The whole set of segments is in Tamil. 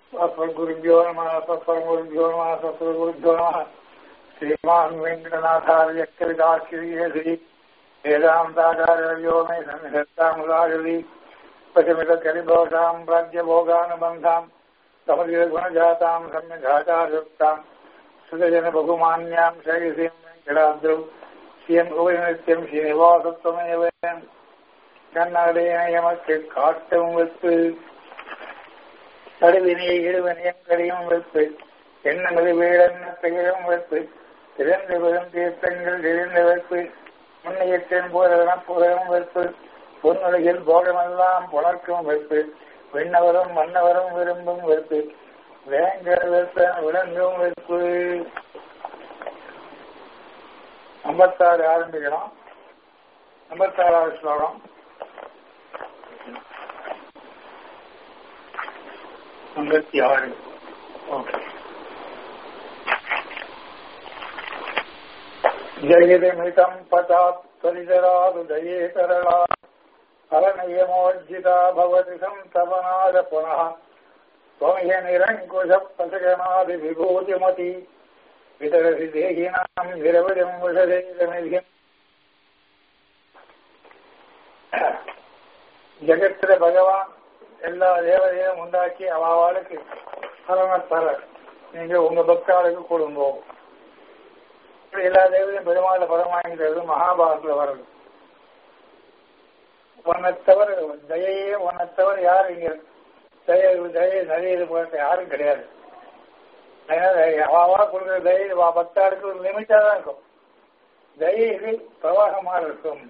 अस्मद्गुरुभ्यो नमः तत्परमगुरुभ्यो नमः तत्परगुरुभ्यो नमः श्रीमान् वेङ्कटनाथार्य कविदाश्रीयश्री वेदान्ताचार्यो मे सन्निधत्तामुदागरी पशमितकरिभोषाम् राज्यभोगानुबन्धाम् समधिगुणजाताम् सम्यगाचार्युक्ताम् सुतजनबहुमान्याम् शैसीम् वेङ्कटाद्रौ ஸ்ரீயன் உபயநித்தியம் ஸ்ரீனிவாசத்துவமேவ கண்ணாடையன எமக்கு காட்டும் வைப்பு கடுவினை இடுவனையும் கடியும் வைப்பு எண்ணமது வீடன்ன பெயரும் வைப்பு திறந்து பெரும் தீர்த்தங்கள் தெரிந்த வைப்பு முன்னையத்தின் போதெல்லாம் புகழும் வைப்பு பொன்னுலகில் போகமெல்லாம் புணர்க்கும் வைப்பு விண்ணவரும் மன்னவரும் விரும்பும் வைப்பு வேங்கர் வைப்ப விளங்கும் வைப்பு ஐம்பத்தாறு ஆரம்பிக்கிறோம் ஐம்பத்தாறாவது ஸ்லோகம் ஐம்பத்தி ஆறு ஓகே ஜெயதிமிதம் பதாத் பரிதராது தயே தரளா அலநயமோர்ஜிதா பவதி சந்தவனாத புனः त्वमय निरङ्कुशः पशगणादि विभूतिमती वितरसि देहिनाम् निरवधिम् विषदेलनिधिम् ஜெகத்துல பகவான் எல்லா தேவதையும் உண்டாக்கி அவளுக்கு பலனை தர நீங்க உங்க பக்தாளுக்கு கொடுங்கோ எல்லா தேவதையும் பெருமாள் பலம் வாங்கிறது மகாபாரத்துல வருது உன்னை தவிர தயையே உன்னை தவிர யாரும் இங்க தய தய நிறைய இது போட்ட யாரும் கிடையாது அவாவா கொடுக்குற தயை பக்தாளுக்கு ஒரு லிமிட்டா தான் இருக்கும் தயை பிரவாகமா இருக்கும்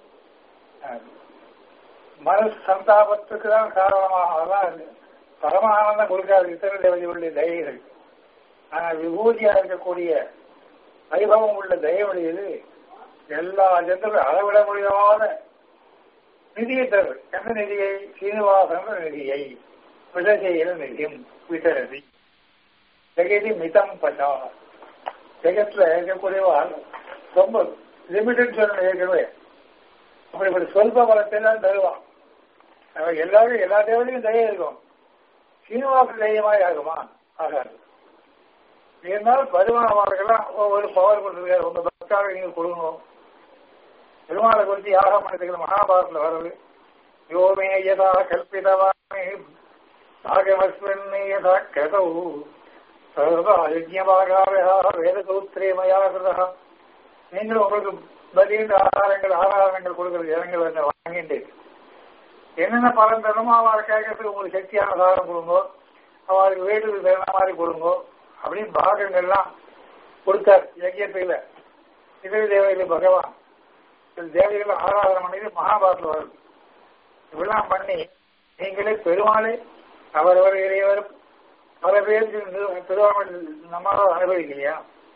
மனசு சந்தாபத்துக்கு தான் காரணமாக அதெல்லாம் பரமானந்தம் கொடுக்காது இத்தனை தேவதைகளுடைய தயைகள் ஆனால் விபூதியா இருக்கக்கூடிய வைபவம் உள்ள தயவுடையது எல்லா ஜனங்களும் அளவிட முடியாத நிதியை தரும் எந்த நிதியை சீனிவாசன நிதியை விடசெய்கிற நிதியம் விதரதி ஜெகதி மிதம் பட்டா ஜெகத்துல இருக்கக்கூடியவாள் ரொம்ப லிமிட்டட் சொல்ல ஏற்கனவே அப்படிப்பட்ட சொல்ப பலத்தை தான் தருவான் எல்லாரும் எல்லா தேவதையும் தய இருக்கும் சீனிவாச தைரியமாய் ஆகுமா ஆகாது இருந்தாலும் பருமானவார்கள்லாம் ஒவ்வொரு பவர் கொடுத்துருக்காரு உங்க பக்தாவை நீங்க கொடுங்க பெருமாளை குறித்து யாகம் பண்ணதுக்கு மகாபாரத்தில் வருது யோமே யதா கல்பிதவானே ஆகமஸ்மின் யதா கதவு சர்வ யஜ்யமாகாரா வேதசூத்திரே மயா கிருதா நீங்களும் உங்களுக்கு பதிலீடு ஆதாரங்கள் ஆதாரங்கள் கொடுக்கறது இடங்கள் வந்து வாங்கிட்டு என்னென்ன பலன் தரணுமோ அவளை கேட்கறதுக்கு உங்களுக்கு சக்தியான ஆதாரம் கொடுங்க அவளுக்கு வேண்டுதல் தகுந்த மாதிரி கொடுங்க அப்படின்னு பாகங்கள்லாம் கொடுத்தார் யஜ்யத்தையில இதே தேவையில் பகவான் தேவைகள் ஆராதனை பண்ணி மகாபாரத்தில் வருது இப்படிலாம் பண்ணி நீங்களே பெருமாளே அவரவர் இறையவர் பல பேருக்கு பெருமாள் நம்மளால் அனுபவிக்கலையா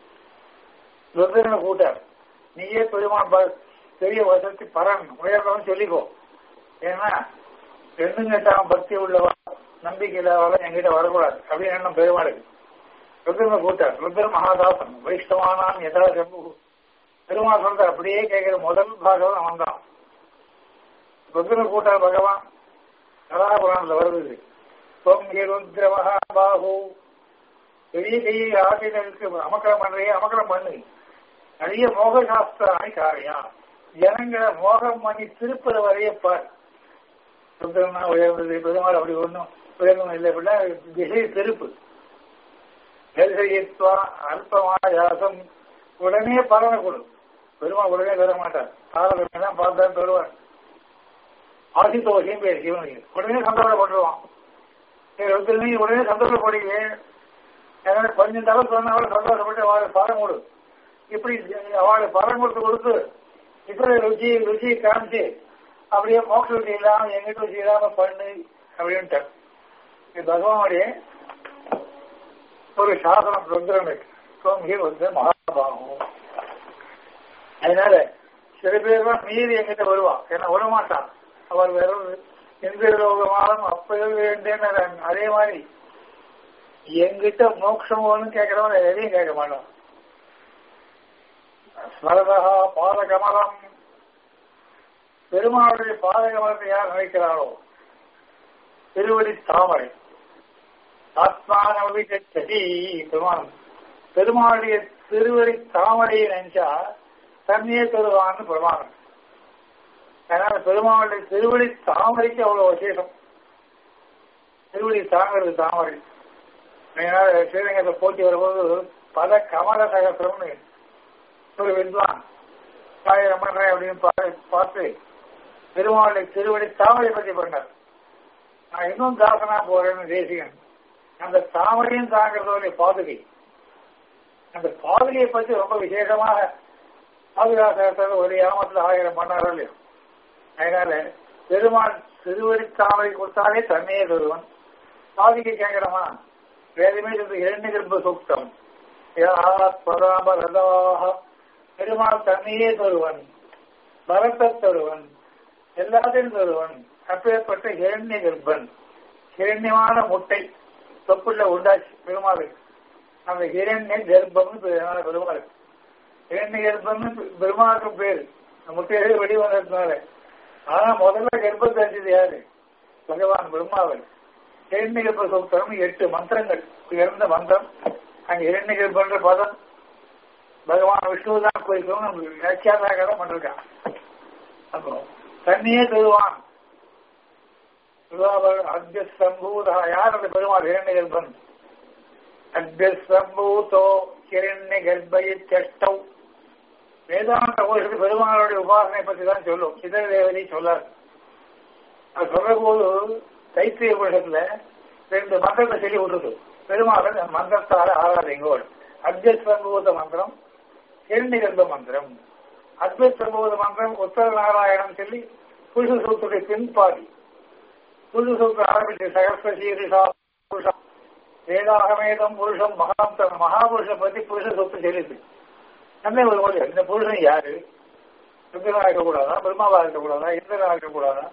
ருத்ரனை கூட்டார் நீயே பெருமாள் பெரிய வசதி பரன் உயர்ந்தவன் சொல்லிக்கோ ஏன்னா ரெண்டும் கேட்டான் பக்தி உள்ளவா நம்பிக்கை இல்லாதவள என்கிட்ட வரக்கூடாது அப்படின்னு எண்ணம் பெருமாளுக்கு ருத்ரனை கூட்டார் ருத்ர மகாதாசன் வைஷ்ணவானான் எதா செம்பு பெருமாள் சொல்ற அப்படியே கேட்கிற முதல் பாகவன் அவன் தான் ருத்ரனை கூட்டார் பகவான் கதாபுராணத்துல வருது தொங்கி ருத்ர மகாபாகு பெரிய கையை ஆசிரியருக்கு அமக்கலம் பண்றையே அமக்கலம் பண்ணு நிறைய மோக சாஸ்திராணி காரியா ஜனங்களை மோகம் பண்ணி திருப்பத வரைய பார் சுந்தரமா உயர்ந்தது பெருமாள் அப்படி ஒன்றும் உயர்ந்தம் இல்லை அப்படின்னா திசை திருப்பு நெல்செய்யத்வா அல்பமாயாசம் உடனே பலனை கொடு பெருமாள் உடனே தர மாட்டார் தாரதமே தான் பார்த்தா தருவார் ஆசித்தோஷியம் பேர் சிவனுக்கு உடனே சந்தோஷப்பட்டுருவான் நீ உடனே சந்தோஷப்படுவீங்க கொஞ்சம் தலை சொன்னாலும் சந்தோஷப்பட்டு அவளை பலம் கொடு இப்படி அவளை பலம் கொடுத்து கொடுத்து இப்படி ருச்சி ருச்சி காமிச்சு அப்படியே மோட்ச ருச்சி இல்லாம எங்கிட்ட ருச்சி இல்லாம பண்ணு அப்படின்ட்டு இது பகவானுடைய ஒரு சாசனம் ருத்ரனுக்கு சுவாமிக்கு வந்து மகாபாகம் அதனால சில பேர் தான் மீறி எங்கிட்ட வருவான் என்ன விடமாட்டான் அவர் வெறும் எந்த லோகமாலும் அப்பகள் வேண்டேன்னு அதே மாதிரி எங்கிட்ட மோட்சம் ஒன்றும் கேட்கிறவங்க எதையும் கேட்க மாட்டோம் ஸ்மரதா பாதகமலம் பெருமாளுடைய பாதகமலத்தை யார் நினைக்கிறாரோ திருவடி தாமரை ஆத்மானவி கச்சதி பெருமாள் பெருமாளுடைய திருவடி தாமரையை நினைச்சா தண்ணியே தருவான்னு பெருமாள் அதனால பெருமாளுடைய திருவடி தாமரைக்கு அவ்வளவு விசேஷம் திருவடி தாங்கிறது தாமரை அதனால ஸ்ரீரங்கத்தை போட்டி வரும்போது பல கமல சகசிரம்னு ஒரு வித்வான் ஆயிரம் பண்றேன் அப்படின்னு பா- பார்த்து பெருமாளுடைய திருவடி தாமரை பற்றி பண்ணார் நான் இன்னும் தாசனா போறேன்னு தேசிகன் அந்த தாமரையும் தாங்கிறதோடைய பாதுகை அந்த பாதுகையை பற்றி ரொம்ப விசேஷமாக பாதுகாக்கிறத ஒரு யாமத்தில் ஆயிரம் பண்ணாரோ இல்லையோ அதனால பெருமாள் திருவடி தாமரை கொடுத்தாலே தன்னையே தருவன் பாதுகை கேட்கிறோமா வேதமே சொல்றது இரண்டு கர்ப்ப சூக்தம் பராமரதாக பெருமாள் தன்னையே தருவன் பரத்தை தருவன் எல்லாத்தையும் தருவன் அப்பேற்பட்ட இரண்ய கர்ப்பன் இரண்யமான முட்டை தொப்புள்ள உண்டாச்சு பெருமாளுக்கு அந்த இரண்ய கர்ப்பம்னு பேரு பெருமாளுக்கு இரண்ய கர்ப்பம்னு பெருமாளுக்கு பேரு அந்த முட்டையிலே வெடி வந்ததுனால ஆனா முதல்ல கர்ப்பம் தெரிஞ்சது யாரு பகவான் பிரம்மாவன் இரண்ய கர்ப்ப சூத்திரம் எட்டு மந்திரங்கள் உயர்ந்த மந்திரம் அங்க இரண்ய கர்ப்பன்ற பதம் பகவான் விஷ்ணு தான் குறிக்கும் வியாக்கியாதாக பண்ணிருக்கான் அப்போ தண்ணியே தருவான் அத்தியசம்பூதா யார் அந்த பெருமாள் இரண்ய கர்ப்பன் அத்தியசம்பூதோ கிரண்ய கர்ப்பய செஷ்டவ் வேதாந்த கோஷத்து பெருமாளுடைய உபாசனை பற்றி தான் சொல்லும் இதர தேவதை சொல்லாது அது சொல்ற போது தைத்திரிய உலகத்துல ரெண்டு மந்திரத்தை சொல்லி விட்டுருது பெருமாள் அந்த மந்திரத்தால ஆராதிங்கோள் அத்தியசம்பூத மந்திரம் இரண்ய கர்ப்ப மந்திரம் அத்வைத்தபோத மந்திரம் உத்தர நாராயணம் சொல்லி புருஷ சூத்துடைய பின்பாதி புருஷ சூத்திரம் ஆரம்பிச்சு சகஸ்வசீரிஷா புருஷா வேதாகமேதம் புருஷம் மகாந்தம் மகாபுருஷ பத்தி புருஷ சொத்து சொல்லிது நம்ம ஒரு மொழி இந்த புருஷன் யாரு ருத்ரனா இருக்கக்கூடாதா பிரம்மாவா இருக்கக்கூடாதா இந்திரனா இருக்கக்கூடாதா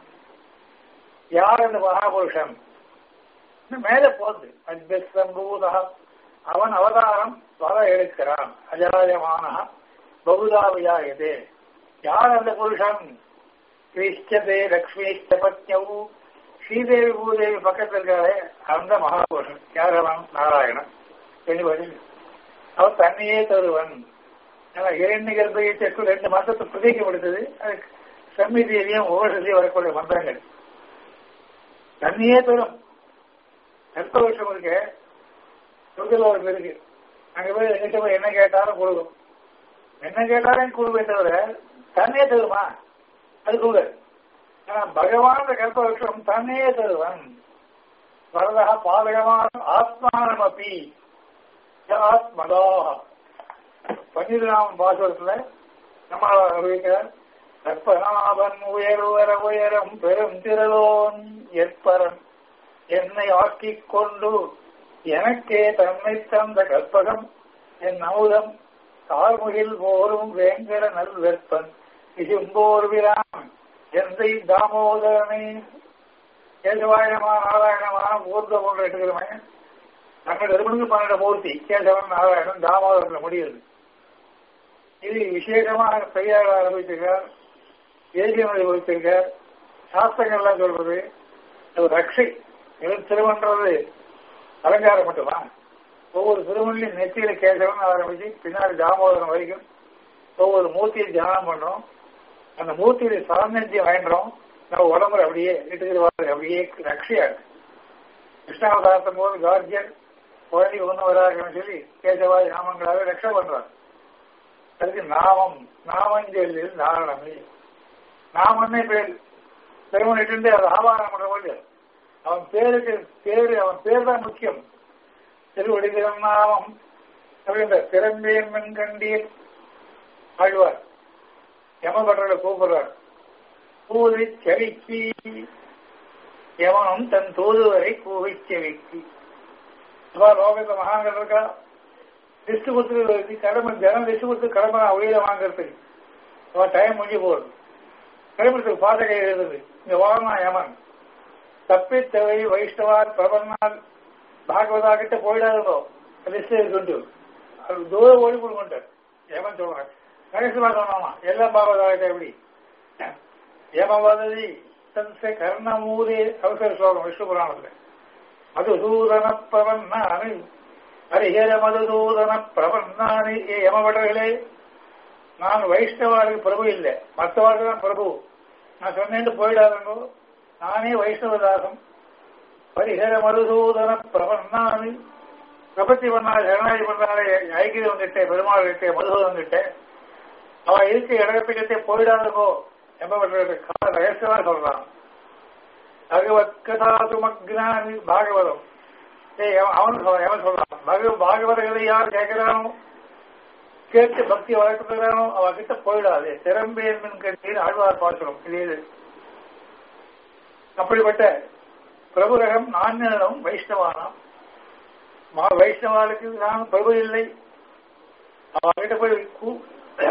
யார் அந்த மகாபுருஷன் இன்னும் மேல போகுது அத்பூதா அவன் அவதாரம் வர எடுக்கிறான் அஜாயமான பகுதாவியாயதே யார் அந்த புருஷன் கிருஷ்டதே லக்ஷ்மிஷ்ட பத்யவு ஸ்ரீதேவி பூதேவி பக்கத்தில் இருக்காளே அந்த மகாபுருஷன் யார் அவன் நாராயணன் தெளிவதி அவன் தன்னையே தருவன் இரண்டு கர்ப்பையை செட்டு ரெண்டு மாசத்தை பிரதிக்கப்படுத்தது அது சம்மிதியிலையும் ஓஷத்தையும் வரக்கூடிய மந்திரங்கள் தண்ணியே தரும் கற்ப வருஷம் இருக்கு சொர்க்கலோகத்தில் இருக்கு அங்க போய் எங்கிட்ட போய் என்ன கேட்டாலும் கொடுக்கும் என்ன கேட்டாலும் கொடுப்பே தவிர தன்னே தருமா அது கூட ஆனா பகவான் கல்ப வருஷம் தன்னே தருவன் வரதா பாதகமான ஆத்மானம் அப்பி ஆத்மதாக பன்னிரண்டாம் பாசுரத்துல நம்ம அறிவிக்கிறார் கற்பனாபன் உயர் உயர உயரம் பெரும் திரளோன் எற்பரன் என்னை ஆக்கிக் கொண்டு எனக்கே தன்னை தந்த கற்பகம் என் அமுதம் தாழ்முகில் போரும் வேங்கட நல் வெப்பன் இசும்போர் விராம் எந்தை தாமோதரனை கேசவாயனமா நாராயணமா ஊர்த போன்ற எடுக்கிறோமே நம்ம எருமனுக்கு பன்னெண்டு மூர்த்தி கேசவன் நாராயணன் தாமோதரத்தில் முடியுது இது விசேஷமாக பெரியார் ஆரம்பித்திருக்கார் ஏஜியமதி வகித்திருக்கார் சாஸ்திரங்கள்லாம் சொல்றது அது ரக்ஷை திருமன்றது அலங்காரம் மட்டுமா ஒவ்வொரு திருமணிலையும் நெத்தியில கேசவன் ஆரம்பிச்சு பின்னாடி தாமோதரம் வரைக்கும் ஒவ்வொரு மூர்த்தியை தியானம் பண்றோம் அந்த மூர்த்தியில சாநித்தியம் வேண்டுறோம் நம்ம உடம்புல அப்படியே இட்டுக்கிறவாறு அப்படியே ரக்ஷையா இருக்கு கிருஷ்ணாவதாரத்தும் போது கார்ஜியர் குழந்தை ஒண்ணு வராங்கன்னு சொல்லி கேசவாய் நாமங்களாக ரக்ஷை பண்றார் அதுக்கு நாமம் நாமஞ்சொல்லில் நாரணமே நாமன்னே பேர் பெருமனிட்டு அது ஆபாரம் பண்ற போது அவன் பேருக்கு பேரு அவன் பேர் தான் முக்கியம் திருவடிதிரம் நாமம் அப்படின்ற திறம்பேன் மென் கண்டீர் ஆழ்வார் யமபட்டரை கூப்பிடுறார் கூவி செவிக்கி யமனும் தன் தூதுவரை கூவி செவிக்கி லோகத்தை மகாங்கள் இருக்கா லிஸ்ட் கொடுத்துருக்கு கடமை ஜனம் லிஸ்ட் கொடுத்து கடமை உயிரை வாங்குறதுக்கு அவன் டைம் முடிஞ்சு போகுது கிளம்புறதுக்கு பாதகை எழுதுது இங்க வாழனா யமன் தப்பித்தவை வைஷ்ணவார் பிரபன்னார் பாகவதா கிட்ட போயிடாதோ லிஸ்ட் இருக்குண்டு அது தூரம் ஓடி கொடுக்கொண்டார் யமன் சொல்றாங்க கணேசமா சொன்னாமா எல்லாம் பாகவதா கிட்ட எப்படி யம வததி தன்ச கர்ணமூரே அவசர ஸ்லோகம் விஷ்ணு புராணத்துல மதுசூதன பிரபன்னானி ஹரிஹர மதுசூதன பிரபன்னானி ஏ யமபடர்களே நான் வைஷ்ணவாளுக்கு பிரபு இல்லை மற்றவாளுக்கு தான் பிரபு நான் சொன்னேன்னு போயிடாதங்கோ நானே வைஷ்ணவதாசம் பரிஹர மதுசூதன பிரபன்னானி பிரபத்தி பண்ணாலே சரணாதி பண்ணாலே ஐக்கியம் கிட்டே பெருமாள் கிட்டே மதுசூதன் கிட்டே அவ இருக்க இடத்துக்கிட்டே போயிடாதங்கோ என்பவர்களுடைய கால ரகசியமா சொல்றான் பகவத் கதாசு மக்னானி பாகவதம் ஏய் அவன் அவன் சொல்றான் எவன் சொல்றான் பகவ பாகவதங்களை யார் கேட்கிறானோ கேட்டு பக்தி வளர்க்கிறானோ அவ கிட்ட போயிடாது திறம்பேன் கேட்டீர் ஆழ்வார் பாசுரம் இது அப்படிப்பட்ட பிரபுரகம் நான்கும் வைஷ்ணவானாம் மா வைஷ்ணவாளுக்கு நான் பிரபு இல்லை அவகிட்ட போய் கூ-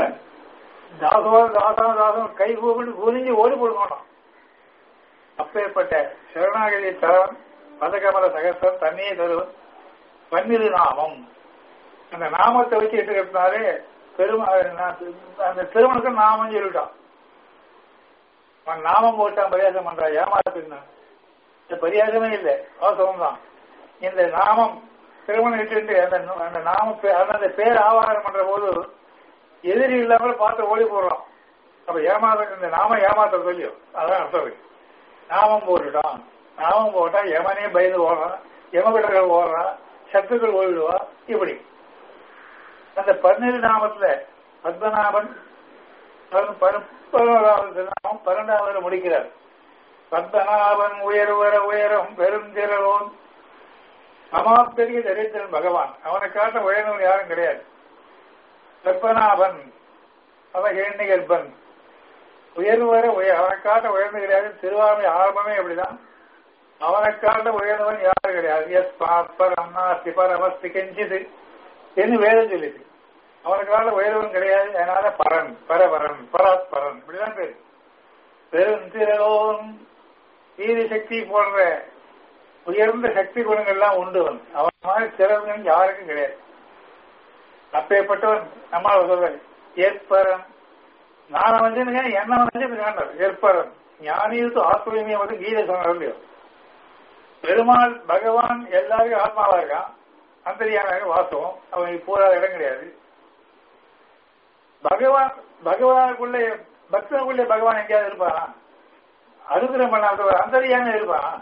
தாசவா தாசா தாசம் கை கூப்பிட்டு குனிஞ்சு ஓடி போடுவானாம் அப்பேற்பட்ட சரணாகதி தரம் பதகமல சகசம் தண்ணியே தருவன் பன்னிரு நாமம் அந்த நாமத்தை வச்சு எடுத்துக்கிறதுனாலே பெருமா அந்த திருமணத்தை நாமம் சொல்லிட்டான் அவன் நாமம் போட்டான் பரியாசம் பண்றான் ஏமாத்துனா இந்த பரியாசமே இல்லை வாசகம் தான் இந்த நாமம் திருமணம் இட்டு அந்த அந்த நாம பே- அந்த பேர் ஆவாரம் பண்ற போது எதிரி இல்லாமல் பார்த்து ஓடி போடுறோம் அப்ப ஏமாத்த இந்த நாம ஏமாத்த சொல்லியும் அதான் அர்த்தம் இருக்கு. நாமம் போட்டுட்டான் நாமம் போட்டா யமனே பயந்து ஓடுறான் யமகிடர்கள் ஓடுறான் சத்துக்கள் ஓடிடுவா இப்படி அந்த பன்னிரு நாமத்துல பத்மநாபன் பன்- பன்- பதினோராவது திருநாமம் பன்னெண்டாவது முடிக்கிறார் பத்மநாபன் உயர்வர உயரம் பெருந்திரவோன் அமாப்பெரிய தரித்திரன் பகவான் அவனை காட்ட உயர்ந்தவன் யாரும் கிடையாது பத்மநாபன் அவன் இரண்டு கர்ப்பன் உயர்வர உயர் அவனை காட்ட உயர்ந்து கிடையாது திருவாமை ஆரம்பமே அப்படிதான் அவனை காட்ட உயர்ந்தவன் யாரும் கிடையாது எஸ் பாப்பர் அண்ணா சிபர் அவஸ்தி கெஞ்சிது என்று வேதம் சொல்லிது அவனை காட்ட உயர்வன் கிடையாது அதனால பரன் பரபரன் பராத் பரன் இப்படிதான் பேரு பெருந்திரலோன் வீதி சக்தி போன்ற உயர்ந்த சக்தி குணங்கள்லாம் உண்டு அவன் அவன் மாதிரி சிறந்தவன் யாருக்கும் கிடையாது அப்பேற்பட்டவன் நம்மால் சொல்ற ஏற்பரன் நான் வந்து என்ன வந்து வேண்டாம் ஏற்பரன் ஞானியுக்கு ஆத்மீயம் வந்து கீதை சொன்னார் இல்லையோ பெருமாள் பகவான் எல்லாருக்கும் ஆத்மாவா இருக்கான் அந்தரியான வாசம் அவன் போராத இடம் கிடையாது பகவான் பகவானுக்குள்ள பக்தனுக்குள்ளே பகவான் எங்கேயாவது இருப்பானா அனுகிரகம் பண்ணாத அந்தரியான இருப்பானா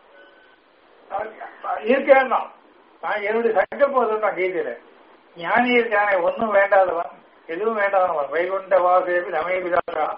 இருக்கேன் தான் நான் என்னுடைய சங்கல்பம் தான் கீதையில ஞானி இருக்கானே ஒன்னும் வேண்டாதவன் எதுவும் வேண்டாதவன் வைகுண்ட வாசேபி ரமேபிதாரா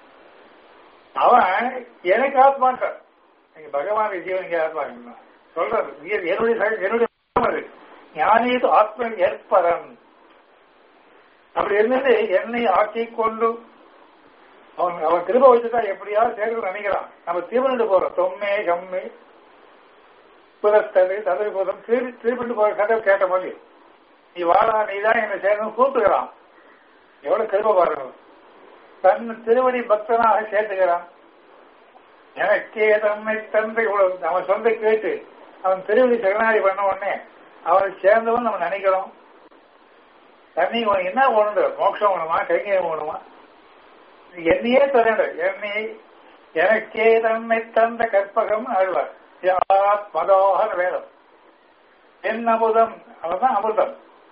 அவன் எனக்கு ஆத்மாக்கள் நீங்க பகவான் ஜீவனுக்கு ஆத்மா சொல்றது இது என்னுடைய சக- என்னுடைய மனம் அது ஞானியது ஆத்ம ஏற்பரன் அப்படி இருந்தது என்னை ஆக்கி கொண்டு அவன் அவன் திரும்ப வச்சுதான் எப்படியாவது சேர்க்கணும்னு நினைக்கிறான் நம்ம திருமணம் போறோம் தொம்மே கம்மி புதத்தது ததவி புதம் திரு திருப்பிட்டு போற கதை கேட்ட மாதிரி நீ வாழா நீ தான் என்னை சேர்ந்து கூப்பிட்டுக்கிறான் எவ்வளவு கிருப பாருங்க தன் திருவடி பக்தனாக சேர்த்துக்கிறான் எனக்கே தன்னை தந்தை இவ்வளவு அவன் சொந்த கேட்டு அவன் திருவடி சரணாடி பண்ண உடனே அவனை சேர்ந்தவன் நம்ம நினைக்கிறோம் தண்ணி உனக்கு என்ன வேணுண்டு மோட்சம் வேணுமா கைங்கரியம் வேணுமா என்னையே தரேன் என்னை எனக்கே தன்னை தந்த கற்பகம் ஆழ்வார் யாத் மதோகர வேதம் என் அமுதம் அவன்தான் அமிர்தம்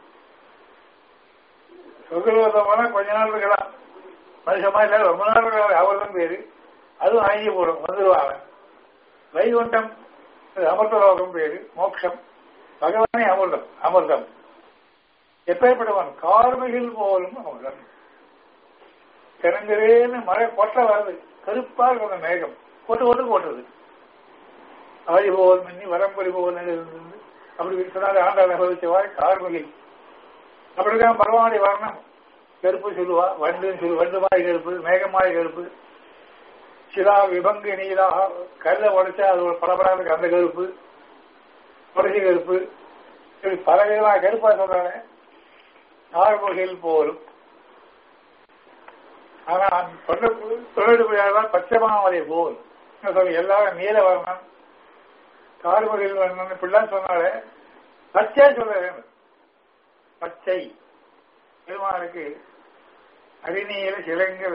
சொர்க்கலோகமான கொஞ்ச நாள் இருக்கலாம் மனுஷமா இல்ல ரொம்ப நாள் இருக்கலாம் அவர்தான் பேரு அதுவும் ஆகி போடும் வந்துருவாங்க வைகுண்டம் அது அமிர்தலோகம் பேரு மோட்சம் பகவானே அமிர்தம் அமிர்தம் எப்பேற்பட்டவன் கார்மிகில் போலும் அமிர்தம் கிணங்குறேன்னு மழை கொட்ட வருது கருப்பா இருக்கிற மேகம் கொட்டு கொட்டு கொட்டுது ஆதி போல் மின்னி வரம்பொறி போல் இருந்தது அப்படி சொன்னாங்க ஆண்டாள் அனுபவிச்சவாய் கார்மிகில் அப்படிதான் பகவானுடைய வர்ணம் கருப்பு சொல்லுவா வண்டுன்னு சொல்லு வண்டு மாதிரி கருப்பு மேகமாய் கருப்பு சிலா விபங்கு நீலாக கல்ல உடைச்சா அது ஒரு படபடாத அந்த கருப்பு உடச்சி கருப்பு இப்படி பல விதமாக கருப்பா சொல்றாங்க நார்முகில் போலும் ஆனா சொல்ல தொழில்தான் பச்சைமாமலை போல் சொல்லி எல்லாரும் நீல வர்ணம் கார்முகில் வர்ணம் இப்படிலாம் சொன்னாலே பச்சை சொல்ல வேண்டும் பச்சை பெருமானுக்கு அரிநீல சிலங்க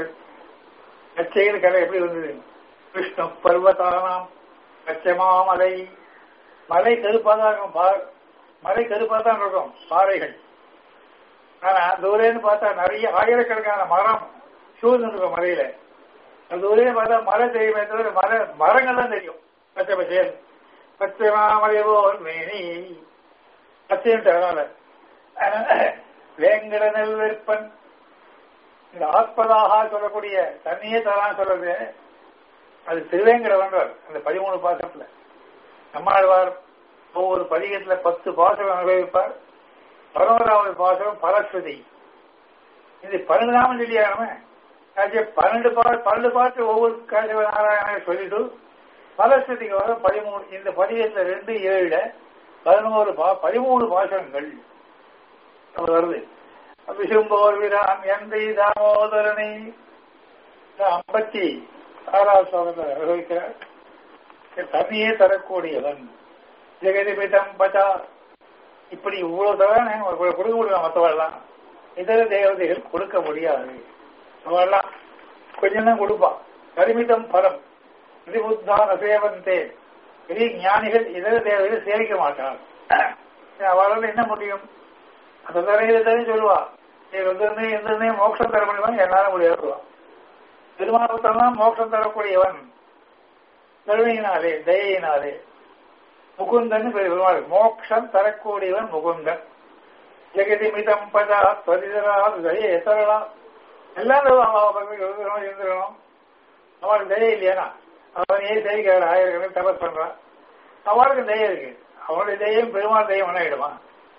பச்சையில் கலை எப்படி வந்தது விஷ்ணு பர்வதானாம் பச்சை மாமலை மலை கருப்பா தான் இருக்கும் பா- மலை கருப்பா தான் இருக்கும் பாறைகள் ஆனா தூரேன்னு பார்த்தா நிறைய ஆயிரக்கணக்கான மரம் சூழ்ந்து இருக்கும் மலையில அது தூரே பார்த்தா மழை தெரியுமே தவிர மர மரங்கள் தான் தெரியும் பச்சை பச்சையல் பச்சை மாமலை போல் மேனி பச்சைன்ட்டு அதனால வேங்கட நெல் விற்பன் இந்த ஆத்மதாக சொல்லக்கூடிய தண்ணியே தரான்னு சொல்றது அது திருவேங்கடவன்றார் அந்த பதிமூணு பாசத்துல நம்மாழ்வார் ஒவ்வொரு பதிகத்துல பத்து பாசம் அனுபவிப்பார் பதினோராவது பாசம் பலஸ்ருதி இது பன்னெண்டாம் சொல்லியானமே காட்சி பன்னெண்டு பா பன்னெண்டு பாட்டு ஒவ்வொரு காட்சி நாராயண சொல்லிட்டு பலஸ்ருதிக்கு வர பதிமூணு இந்த பதிகத்துல ரெண்டு ஏழுல பதினோரு பா பதிமூணு பாசங்கள் அது வருது விசும்போர் வீரான் எந்தை தாமோதரனை ஐம்பத்தி ஆறாவது ஸ்லோகத்தில் அனுபவிக்கிறார் தண்ணியே தரக்கூடியவன் ஜெகதிபிதம் பச்சா இப்படி இவ்வளவு தரானே கொடுக்க முடியும் மற்றவெல்லாம் இதர தேவதைகள் கொடுக்க முடியாது அவெல்லாம் கொஞ்சம் தான் கொடுப்பான் பரிமிதம் பலம் இது புத்தான சேவந்தே பெரிய ஞானிகள் இதர தேவதைகள் சேவிக்க மாட்டார் அவளால் என்ன முடியும் அந்த தரையில தனி சொல்லுவா நீ வந்து எந்த மோட்சம் தர முடியுமா என்னால முடியாதுவா திருமாவத்தான் மோட்சம் தரக்கூடியவன் கருணையினாலே தயையினாலே முகுந்தன் பெருமாள் மோட்சம் தரக்கூடியவன் முகுந்தன் ஜெகதி மிதம் பதா பதிதரா தயை எத்தரலாம் எல்லாம் இருந்துடணும் அவனுக்கு தயை இல்லையானா அவன் ஏன் செய்கிறார் ஆயிரக்கணக்கு தபஸ் பண்றான் அவனுக்கு தயை இருக்கு அவனுடைய தெய்வம் பெருமாள் தெய்வம் ஆயிடுமா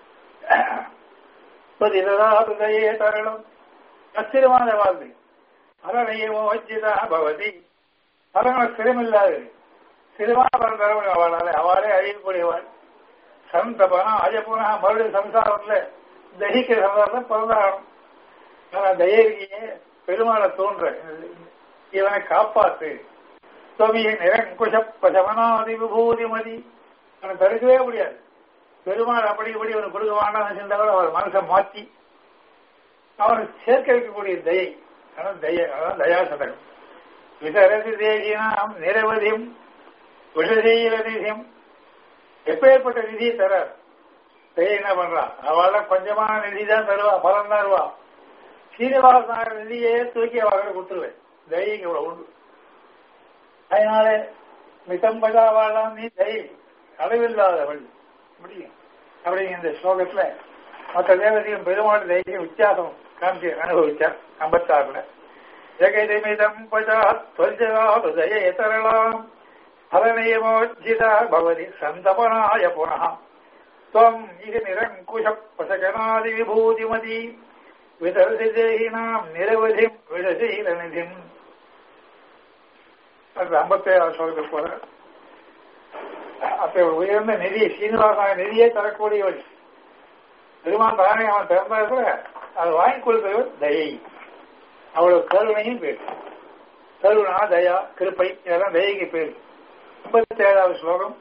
பதிதராது தயை தரணும் அஸ்திரமான வாழ்க்கை அரணயமோ வச்சிதா பவதி பலங்கள் சிரமில்லாது சிறுமான பலன் தர முடியும் அவளால் அவளே அழியக்கூடியவள் சந்தபனா அஜபுனா மறுபடியும் சம்சாரத்துல தகிக்கிற சம்சாரத்தில் பிறந்தாகணும் ஆனா தயவியே பெருமாளை தோன்ற இவனை காப்பாத்து தொமிய நிரங்குஷ பசவனாதி விபூதி மதி அவனை தடுக்கவே முடியாது பெருமாள் அப்படி இப்படி அவனுக்கு கொடுக்க வேண்டாம் சென்றவர் அவர் மனசை மாற்றி அவனுக்கு சேர்க்க வைக்கக்கூடிய தயை அதான் தய அதான் தயா சதகம் விசரதி தேகினாம் நிரவதியும் விஷதீரதியும் எப்பேற்பட்ட நிதியை தரார் தயை என்ன பண்றான் அவள கொஞ்சமான நிதி தான் தருவா பலன் தான் தருவா சீனிவாசனாக நிதியே தூக்கி அவர்கள் கொடுத்துருவேன் தயிங்க இவ்வளவு உண்டு அதனால மிதம் பதாவாளாம் நீ தயை அளவில்லாதவள் முடியும் அப்படிங்க இந்த ஸ்லோகத்துல மற்ற தேவதையும் பெருமாள் தெய்வம் வித்தியாசம் காமிச்சு அனுபவிச்சார் ஐம்பத்தாறுல ஜெகதிமிதம் பஜாத்வஜாதய தரலாம் ஃபலநயமோஜிதா பவதி சந்தபனாய புனः त्वम् इह निरङ्कुशः पशकनादिविभूतिमती वितरसि देहिनाम् निरवधिम् विषशीलनिधिम् அது ஐம்பத்தேழாவது ஸ்லோகத்துக்கு போற அப்ப உயர்ந்த நிதி சீனிவாசன நிதியை தரக்கூடியவள் பெருமான் தானே அவன் திறந்தா கூட அதை வாங்கி கொடுத்தவர் தயை அவ்வளவு கருணையும் பேர் கருணா தயா கிருப்பை இதெல்லாம் தயைக்கு பேர் ஐம்பத்தி ஏழாவது ஸ்லோகம்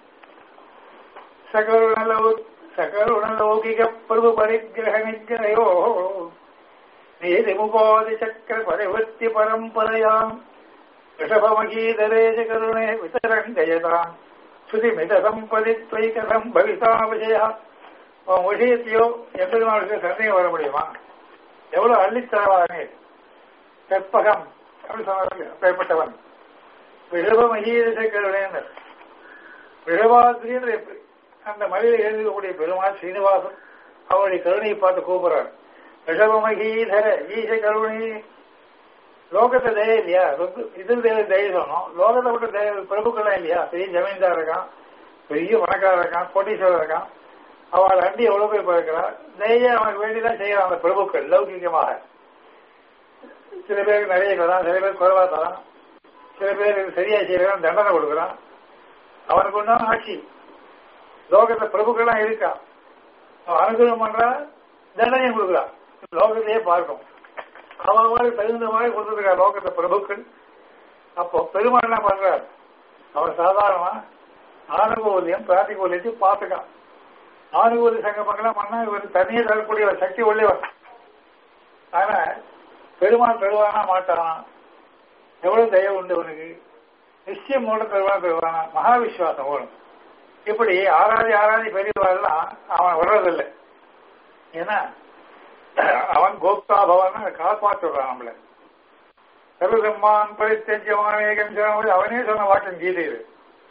சகருணலோ சகருணலௌகிக பிரபு பரிகிரக நிகிரயோ நீதிமுபாதி சக்கர பரிவர்த்தி பரம்பரையாம் ரிஷபமகீதரேஜ கருணே விதரங்கயதாம் ஸ்ருதிமித சம்பதி துவைகரம் பவிதா விஷயா உன் விஷயத்தையோ எண்பது நாளுக்கு சந்தேகம் வர முடியுமா எவ்வளவு அள்ளித்தரவானே கற்பகம் அப்படி சொன்னார்கள் அப்பேற்பட்டவன் விழவ மகீதச கருணேனர் விழவாசிரியர் எப்படி அந்த மலையில எழுதக்கூடிய பெருமாள் சீனிவாசன் அவருடைய கருணையை பார்த்து கூப்பிடுறார் ரிஷபமகீதர ஈச கருணை லோகத்தை தய இல்லையா இதில் தேவை தய சொன்னோம் லோகத்தை விட்டு தய பிரபுக்கள்லாம் இல்லையா பெரிய ஜமீன்தார் இருக்கான் பெரிய பணக்காரர் இருக்கான் கோட்டீஸ்வரர் இருக்கான் அவள் அண்டி எவ்வளவு போய் பார்க்கிறார் தய அவனுக்கு வேண்டிதான் செய்யறான் அந்த பிரபுக்கள் லௌகிகமாக சில பேருக்கு நிறைய தரான் சில பேர் குறைவா தரான் சில பேர் சரியா செய்யறான் தண்டனை கொடுக்குறான் அவனுக்கு உண்டான ஆட்சி லோகத்துல பிரபுக்கள்லாம் இருக்கா அவன் அனுகிரகம் பண்றா தண்டனையும் கொடுக்குறான் லோகத்தையே பார்க்கும் அவன் மாதிரி தகுந்த மாதிரி கொடுத்துருக்கா லோகத்தை பிரபுக்கள் அப்போ பெருமாள் என்ன பண்றார் அவன் சாதாரணமா ஆனுகூலியம் பிராத்திகூலியத்தையும் பார்த்துக்கான் ஆனுகூலிய சங்கமங்களாம் பண்ணா இவர் தனியே தரக்கூடிய ஒரு சக்தி உள்ளவர் ஆனா பெருமாள் பெறுவானா மாட்டானா எவ்வளவு தயவு உண்டு அவனுக்கு நிச்சயம் மூலம் பெறுவானா பெறுவானா மகா விஸ்வாசம் ஓடும் இப்படி ஆராதி ஆராதி பெரியவாள்லாம் அவன் வர்றதில்லை ஏன்னா அவன் கோப்தா பவன் காப்பாற்றுறான் நம்மள சர்வசம்மான் பரித்தஜமானேகம் அவனே சொன்ன வாக்கியம் கீதையில்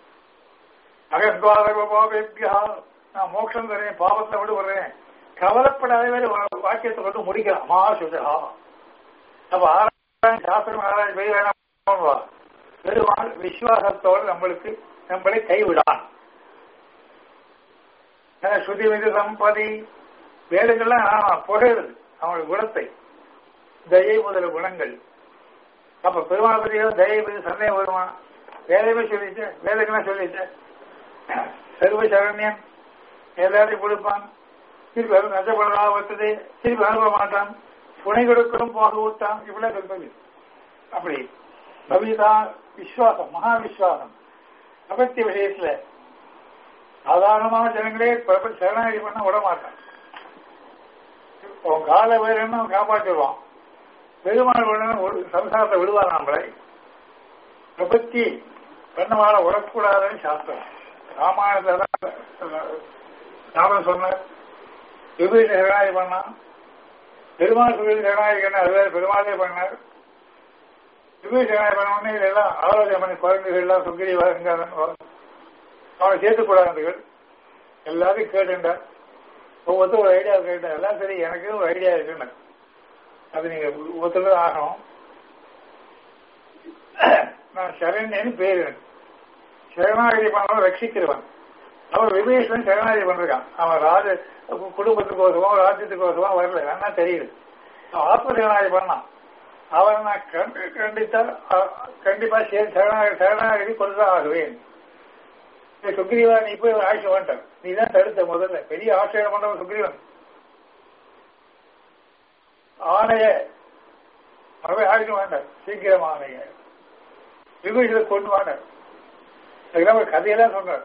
அகத்வாதகோபேபியா நான் மோட்சம் தரேன் பாவத்தை விட்டு வர்றேன் கவலைப்படாத வேறு வாக்கியத்தை கொண்டு முடிக்கலாம் மா சுதா அப்ப ஆராய்ச்சி சாஸ்திரம் ஆராய்ச்சி போய் வேணாம் பெருமாள் விசுவாசத்தோடு நம்மளுக்கு நம்மளை கைவிடான் ஸ்ருதி விதி சம்பதி வேதங்கள்லாம் புகழுது அவனுடைய குணத்தை தயை முதல குணங்கள் அப்ப பெருமாள் பற்றியோ தயை பற்றி சந்தேகம் வருமா வேதமே சொல்லிட்டு வேதங்கள்லாம் சொல்லிட்டு சர்வ சரண்யன் எல்லாரையும் கொடுப்பான் திருப்பி அது நஷ்டப்படலா வந்தது திருப்பி அனுப்ப மாட்டான் துணை கொடுக்கணும் போக விட்டான் இப்படிலாம் சொல்றது அப்படி பவிதா விஸ்வாசம் மகா விஸ்வாசம் அபத்திய விஷயத்துல சாதாரணமான ஜனங்களே சரணாகி பண்ண விட மாட்டான் உன் கால வேறுன்னு காப்பாற்றிடுவான் பெருமாள் வேணும் ஒரு சம்சாரத்தை விடுவார் நம்மளை பிரபத்தி பெண்ணவாழ விடக்கூடாதுன்னு சாஸ்திரம் ராமாயணத்தை ராமன் சொன்னார் விபீஷ சரணாகி பண்ணான் பெருமாள் சொல்லி சரணாகி பண்ண அது வேறு பெருமாளே பண்ணார் விபீஷ சரணாகி பண்ண உடனே இதெல்லாம் ஆலோசனை பண்ணி குழந்தைகள் எல்லாம் சுக்கிரி வருங்க அவனை சேர்த்துக்கூடாதுகள் எல்லாத்தையும் கேட்டுட்டார் ஒவ்வொருத்தரும் ஒரு ஐடியா கேட்டேன் எல்லாம் சரி எனக்கு ஒரு ஐடியா இருக்குன்னு அது நீங்க ஒவ்வொருத்தரும் ஆகணும் நான் சரண்யன்னு பேரு சரணாகதி பண்ணவன் ரட்சிக்கிறவன் அவன் விபீஷன் சரணாகதி பண்றான் அவன் ராஜ குடும்பத்துக்கோசமா ராஜ்யத்துக்கோசமா வரல வேணா தெரியுது அவன் ஆத்ம சரணாகதி பண்ணான் அவன் நான் கண்டித்தா கண்டிப்பா சரி சரணாகதி சரணாகதி கொண்டுதான் ஆகுவேன் சுக்ரீவா நீ போய் ஆட்சி வேண்டாம் நீ தான் தடுத்த முதல்ல பெரிய ஆட்சியம் பண்றவன் சுக்ரீவன் ஆணைய அவன் ஆட்சி வேண்டாம் சீக்கிரம் ஆணைய விபீஷனை கொண்டு வாண்டார் அதுக்கெல்லாம் ஒரு கதையெல்லாம் சொன்னார்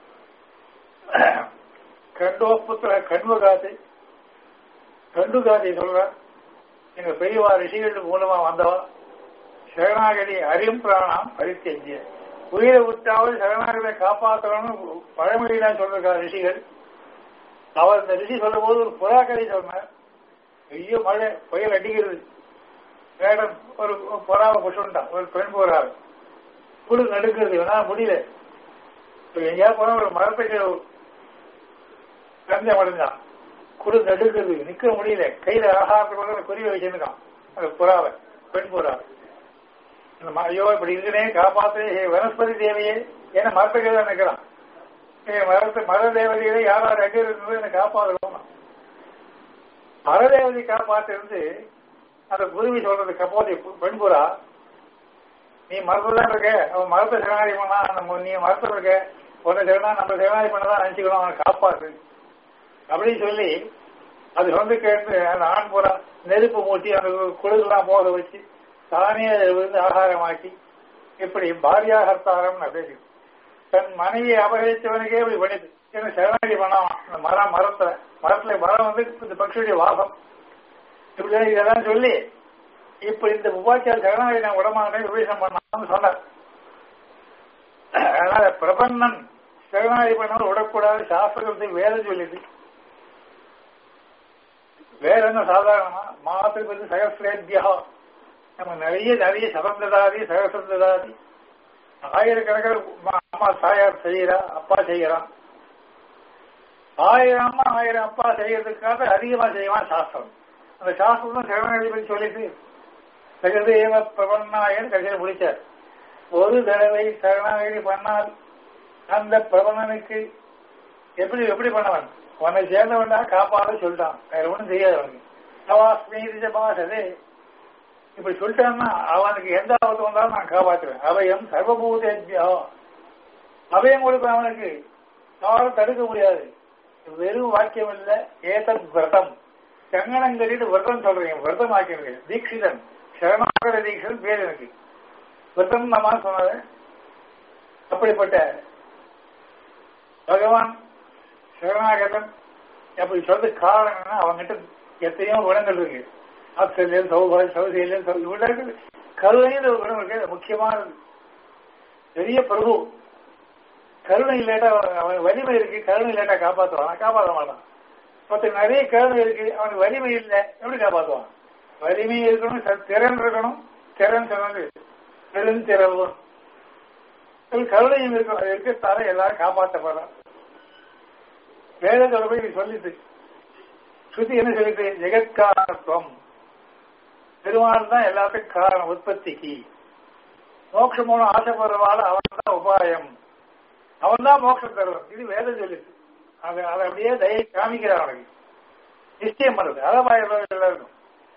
கண்டோ புத்திர கண்வகாதை கண்டுகாதை சொல்றார் எங்க பெரியவா ரிஷிகள் மூலமா வந்தவா சரணாகதி அரியும் பிராணம் பரித்தெஞ்சிய உயிரை விட்டாவது சரணாகதியை காப்பாற்றணும்னு பழமொழியெல்லாம் சொல்றார் ரிஷிகள் அவர் இந்த ரிஷி சொல்லும் போது ஒரு புறா கதை சொன்னார் ஐயோ மழை புயல் அடிக்கிறது வேடம் ஒரு புறாவை புஷுண்டான் ஒரு பெண் புறாவை குழு நடுக்கிறது இவனால முடியல இப்ப எங்கேயாவது போனா ஒரு மரத்துக்கு கஞ்சம் அடைஞ்சான் குழு நடுக்கிறது நிக்க முடியல கையில ஆகாரத்துக்கு குறிவை வச்சிருக்கான் அந்த புறாவை பெண் புறாவை ஐயோ இப்படி இருக்குனே காப்பாத்து வனஸ்பதி தேவையே ஏன்னா மரத்துக்கு தான் நிற்கிறான் மரத்து மர தேவதைகளை யார் யார் எங்க இருந்தது எனக்கு காப்பாற்றணும் மர தேவதை காப்பாத்திருந்து அந்த குருவி சொல்றது கப்போதி பெண்புறா நீ மரத்துல தான் இருக்க அவன் மரத்தை சரணாதி பண்ணா நம்ம நீ மரத்துல இருக்க உன்னை சரணா நம்ம சரணாதி பண்ணதான் நினைச்சுக்கணும் அவனை காப்பாத்து அப்படின்னு சொல்லி அது வந்து கேட்டு அந்த ஆண் புறா நெருப்பு மூட்டி அந்த குளிர்லாம் போக வச்சு தானே விழுந்து ஆகாரமாக்கி இப்படி பாரியா ஹர்த்தாரம் பேசி தன் மனைவியை அபகரித்தவனுக்கே இப்படி பண்ணிது என்ன சரணாகி பண்ணான் அந்த மரம் மரத்துல மரத்துல மரம் வந்து இந்த பக்ஷியுடைய வாசம் இப்படி இதெல்லாம் சொல்லி இப்ப இந்த உபாச்சார சரணாகி நான் விடமாட்டேன் விவேசம் பண்ணான்னு சொன்னார் அதனால பிரபன்னன் சரணாகி பண்ணாலும் விடக்கூடாது சாஸ்திரத்தை வேதம் சொல்லிது வேற என்ன சாதாரணமா மாத்துக்கு வந்து சகசிரேத்தியா நம்ம நிறைய நிறைய சதந்ததாதி சகசந்ததாதி ஆயிரக்கணக்கில் அம்மா தாயார் செய்யறா அப்பா செய்யறான் ஆயிரம் அம்மா ஆயிரம் அப்பா செய்யறதுக்காக அதிகமா செய்வான் சாஸ்திரம் அந்த சாஸ்திரம் தான் சரணாகதி பற்றி சொல்லிட்டு சகதேவ பிரபன்னாயன் கடைசியில் முடிச்சார் ஒரு தடவை சரணாகதி பண்ணால் அந்த பிரபணனுக்கு எப்படி எப்படி பண்ணவன் உன்னை சேர்ந்தவன்டா காப்பாத சொல்லிட்டான் வேற ஒன்றும் தெரியாது அவனுக்கு அவாஸ்மீதி பாசதே இப்படி சொல்லிட்டான்னா அவனுக்கு எந்த ஆபத்து வந்தாலும் நான் காப்பாற்றுவேன் அபயம் சர்வபூதேபியா அபயம் கொடுப்பேன் அவனுக்கு யாரும் தடுக்க முடியாது வெறும் வாக்கியம் இல்ல ஏதத் விரதம் கங்கணங்களில் விரதம் சொல்றீங்க விரதம் ஆக்கிருங்க தீட்சிதன் சரணாகர தீட்சன் பேர் எனக்கு விரதம் நம்ம சொன்னது அப்படிப்பட்ட பகவான் சரணாகதன் அப்படி சொல்றதுக்கு காரணம் என்னன்னா அவங்ககிட்ட எத்தனையோ குணங்கள் இருக்கு ஆஸ்திரேலியன் சௌபாய் சௌசேலியன் இவர்கள் கருணையில் ஒரு குணம் இருக்கு முக்கியமானது பெரிய பிரபு கருணை இல்லாட்டா அவன் வலிமை இருக்கு கருணை இல்லாட்டா காப்பாற்றுவான் காப்பாற்ற மாட்டான் ஒருத்தர் நிறைய கருணை இருக்கு அவனுக்கு வலிமை இல்லை எப்படி காப்பாற்றுவான் வலிமை இருக்கணும் ச- திறன் இருக்கணும் திறன் சொன்னது பெருந்திறவும் கருணையும் இருக்கும் அது இருக்கத்தால எல்லாரும் காப்பாற்றப்படலாம் வேத தொடர்பை இது சொல்லிட்டு ஸ்ருதி என்ன சொல்லிட்டு ஜெகத்காரணத்துவம் பெருமாள் தான் எல்லாத்துக்கும் காரணம் உற்பத்திக்கு மோட்சம் மூலம் ஆசைப்படுறவாள் அவன் தான் உபாயம் அவன் தான் மோட்சம் தருவான் இது வேதம் சொல்லிட்டு அதை அதை அப்படியே தயை காமிக்கிறான் அவனுக்கு நிச்சயம் பண்ணுறது அதான் எல்லாருக்கும்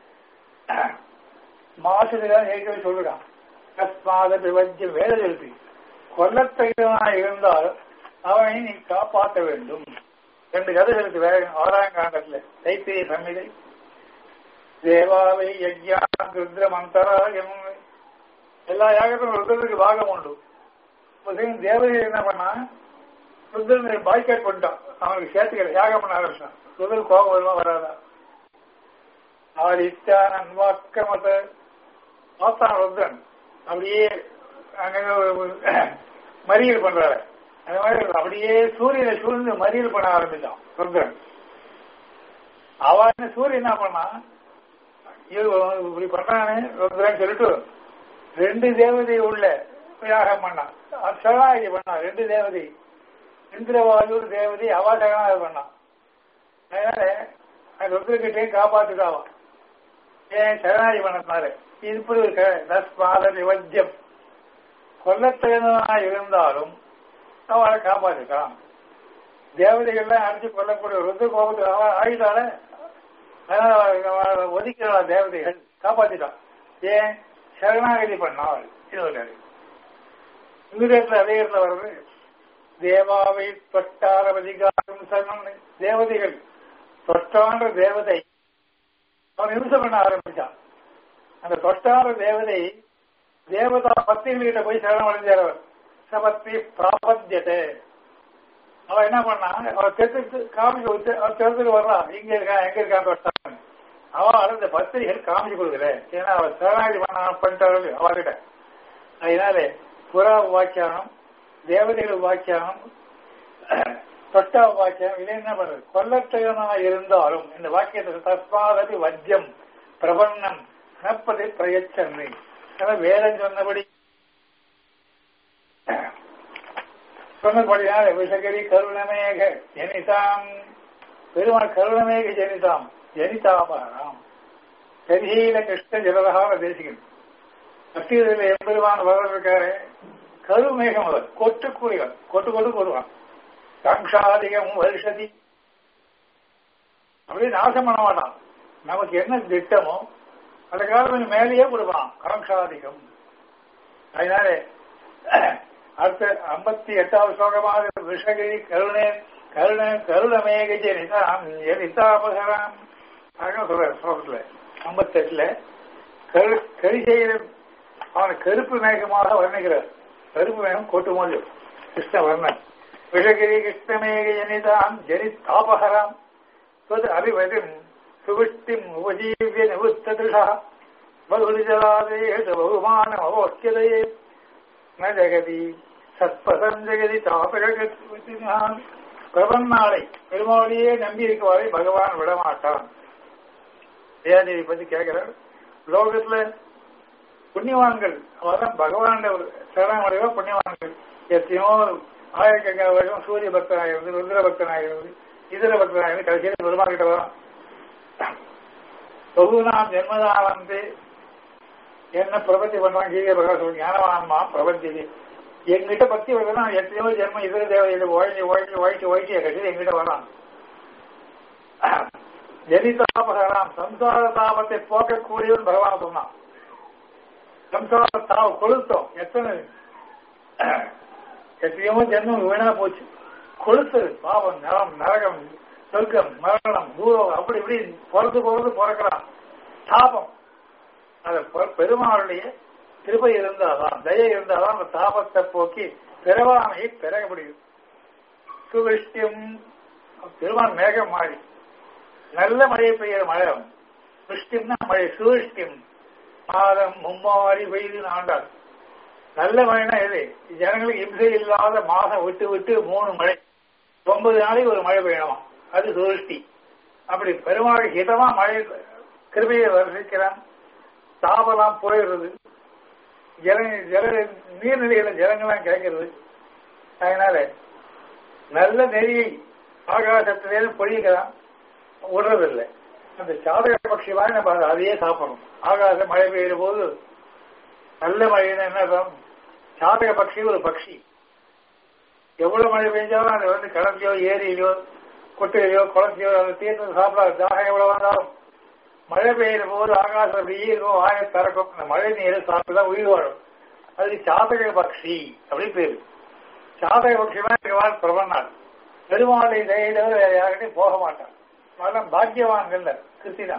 மாசுதான் ஏற்கனவே சொல்லுறான் தஸ்மாத விவஜ்யம் வேத எழுத்து கொல்லத்தகுதவனாக இருந்தால் அவனை நீ காப்பாற்ற வேண்டும் ரெண்டு கதை இருக்கு வேற ஆறாம் காண்டத்துல தைத்திரிய சம்மிதை தேவாவை யஜ்யா ருத்ர மந்தரா என்னும் எல்லா யாகத்திலும் ருத்ரனுக்கு பாகம் உண்டு இப்ப தேவதை என்ன பண்ணா ருத்ரனை பாய்காட் பண்ணிட்டான் அவனுக்கு சேர்த்துக்கல யாகம் பண்ண ஆரம்பிச்சான் ருத்ரன் கோபம் வருமா வராதா ஆதித்யான் அன்வாக்கமத பார்த்தான் ருத்ரன் அப்படியே அங்க மறியல் பண்றாரு அந்த மாதிரி அப்படியே சூரியனை சூழ்ந்து மறியல் பண்ண ஆரம்பிச்சான் ருத்ரன் அவன் சூரியன் என்ன பண்ணா இவன் இப்படி பண்றானே ருத்ரன் சொல்லிட்டு ரெண்டு தேவதை உள்ள யாகம் பண்ணான் சரணாகி பண்ணான் ரெண்டு தேவதை இந்திரவாயூர் தேவதை அவா சரணாகி பண்ணான் அதனால அந்த ருத்ரகிட்டே காப்பாத்துதாவான் ஏன் சரணாகி பண்ணதுனால இது இப்படி இருக்க தஸ்மாத விவஜ்யம் கொல்லத்தகுந்தவனா இருந்தாலும் அவளை காப்பாற்றிட்டான் தேவதைகள்லாம் அடிச்சு கொல்லக்கூடிய ருத்ர கோபத்துக்கு அவ ஆகிட்டால அதனால அவளை ஒதுக்கிறாள் தேவதைகள் காப்பாத்திட்டான் ஏன் சரணாகதி பண்ணாள் இது ஒரு கதை இங்கிலீஷ்ல அதே இடத்துல வருது தேவாவை தொட்டார அதிகாரம் சரணம் தேவதைகள் தொட்டான்ற தேவதை அவன் இம்சம் பண்ண ஆரம்பிச்சான் அந்த தொட்டார தேவதை தேவதா பத்திரிகிட்ட போய் சரணம் அடைஞ்சார் சபத்தி பிராபத்தியத்தை அவன் என்ன பண்ணான் அவன் தெற்கு காமிச்சு விட்டு அவன் தெருத்துக்கு வர்றான் இங்க இருக்கான் எங்க இருக்கான் தொட்டான் அவன் அந்த பத்திரிகள் காமிச்சு கொடுக்கல ஏன்னா அவன் சரணாகி பண்ண பண்ணிட்டாரு அவர்கிட்ட அதனால புறா வாக்கியானம் தேவதைகள் வாக்கியானம் தொட்டா வாக்கியம் இதை என்ன பண்றது கொல்லத்தகனா இருந்தாலும் இந்த வாக்கியத்தை தஸ்மாதபி வஜ்யம் பிரபன்னம் கணப்பதை பிரயச்சன்மை வேதம் சொன்னபடி சொன்னபடியால் விஷகரி கருணமேக ஜனிதாம் பெருமாள் கருணமேக ஜனிதாம் ஜனிதாபகராம் கரிஹீல கிருஷ்ண ஜலதகார தேசிகன் பக்தியில் எம்பெருமான் வர இருக்காரு கருமேகம் அவர் கொட்டு கூறிகள் கொட்டு கொட்டு கூறுவான் கங்ஷாதிகம் வருஷதி அப்படியே நாசம் பண்ண மாட்டான் நமக்கு என்ன திட்டமோ அந்த காலம் மேலேயே கொடுப்பான் காங்ஷாதிகம் அதனால அடுத்த ஐம்பத்தி எட்டாவது ஸ்லோகமாக விஷகிரி கருணே கருண கருணமேக ஜனிதாம் ஜனிதாபகராம் சொல்ற ஸ்லோகத்துல ஐம்பத்தி எட்டுல கரு கரி செய்கிற அவனை கருப்பு மேகமாக வர்ணிக்கிறார் கருப்பு மேகம் கொட்டு போது கிருஷ்ண வர்ணன் விஷகிரி கிருஷ்ணமேக ஜனிதாம் ஜனிதாபகராம் அபிவதிம் சுவிஷ்டிம் உபஜீவிய நிவத்ததுஷா பகுதிஜலாதேஷ பகுமானம் அவோக்கியதையே ந ஜெகதி சத்பதம் ஜெகதி தாபகத்தான் பிரபன்னாளை பெருமாளையே நம்பி இருக்கவாறே பகவான் விடமாட்டான் தயாதேவி பத்தி கேட்கிறார் லோகத்துல புண்ணியவான்கள் அவர்தான் பகவான் சரணமடைவா புண்ணியவான்கள் எத்தனையோ ஆயிரக்கணக்கான வருஷம் சூரிய பக்தனாயிருந்து ருத்ர பக்தனாயிருந்து இதர பக்தனாயிருந்து கடைசியில் பெருமாள் கிட்ட வரான் பகுநாம் ஜென்மதான் வந்து என்ன பிரபத்தி பண்றான் கீதை பிரகாசம் ஞானவான்மா பிரபத்தி எங்கிட்ட பக்தி வருதுன்னா எத்தனையோ ஜென்மம் இதர தேவையில் ஓய்ச்சி ஓய்ச்சி ஓய்ச்சி ஓய்ச்சி கட்சி எங்கிட்ட வரான் ஜனிதாபகராம் சம்சார தாபத்தை போக்கக்கூடியவன் பகவான் சொன்னான் சம்சார தாவ கொளுத்தோம் எத்தனை எத்தனையோ ஜென்மம் வீணா போச்சு கொளுத்தது பாவம் நரம் நரகம் சொர்க்கம் மரணம் தூரம் அப்படி இப்படி பிறந்து பிறந்து பிறக்கிறான் தாபம் அது பெருமாளுடைய கிருபை இருந்தாதான் தயை இருந்தாதான் அந்த தாபத்தை போக்கி பிறவாமையை பெற முடியும் சுவிஷ்டியம் பெருமாள் மேகம் மாறி நல்ல மழை பெய்கிற மழை விஷ்டிம்னா மழை சுவிஷ்டியம் மாதம் மும்மாறி பெய்து ஆண்டாள் நல்ல மழைனா எது ஜனங்களுக்கு இம்சை இல்லாத மாதம் விட்டு விட்டு மூணு மழை ஒன்பது நாளைக்கு ஒரு மழை பெய்யணுமா அது சுருஷ்டி அப்படி பெருமாள் ஹிதமா மழை கிருமையை வர்ணிக்கிறான் தாபெல்லாம் போயிடுறது ஜல ஜல நீர்நிலையில ஜலங்கள்லாம் கிடைக்கிறது அதனால நல்ல நெறியை ஆகாசத்திலேருந்து பொழிகிறான் விடுறதில்லை அந்த சாதக பட்சி மாதிரி நம்ம அதையே சாப்பிடணும் ஆகாசம் மழை பெய்யுற போது நல்ல மழைன்னு என்ன அர்த்தம்? சாதக பட்சி ஒரு பட்சி எவ்வளவு மழை பெஞ்சாலும் அது வந்து கடலையோ ஏரியிலோ குட்டையிலோ குளத்தையோ அந்த தீர்த்து சாப்பிடாது தாகம் எவ்வளவு வந்தாலும் மழை பெய்யுற போது ஆகாசம் அப்படியே இருக்கும் வாயை திறக்கும் அந்த மழை நீரை சாப்பிட்டுதான் உயிர் வாழும் அது சாதக பக்ஷி அப்படின்னு பேரு சாதக பட்சியமா இருக்கிறவாள் பிரபன்னாள் பெருமாளை தயவு வேற யார்கிட்டையும் போக மாட்டான் அதெல்லாம் பாக்கியவான்கள் கிருத்தினா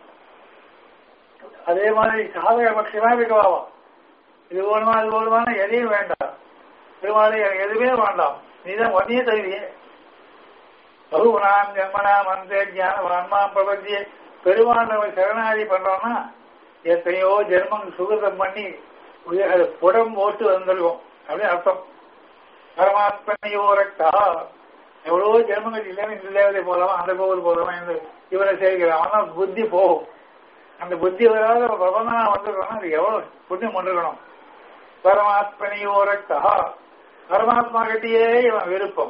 அதே மாதிரி சாதக பட்சியமா இருக்கவாவா இது வேணுமா அது வேணுமான எதையும் வேண்டாம் பெருமாளை எனக்கு எதுவுமே வேண்டாம் நீதான் ஒன்னையே தருவியே பகுவனாம் ஜன்மனாம் அந்த ஞானவான்மாம் பிரபத்தியே பெருமாள் நம்ம சரணாதி பண்றோம்னா எத்தனையோ ஜென்மம் சுகதம் பண்ணி உய- அது புடம் போட்டு வந்துருவோம் அப்படின்னு அர்த்தம் பரமாத்மனையோ ரக்தா எவ்வளவோ ஜென்மங்கள் இல்லைன்னு இந்த தேவதை போலாமா அந்த கோவில் போலாமா இந்த இவரை சேர்க்கிறான் ஆனா புத்தி போகும் அந்த புத்தி வராத ஒரு பிரபந்தனா வந்துருக்கணும் அது எவ்வளவு புண்ணியம் பண்ணிருக்கணும் பரமாத்மனையோ ரக்தா பரமாத்மா கிட்டேயே இவன் விருப்பம்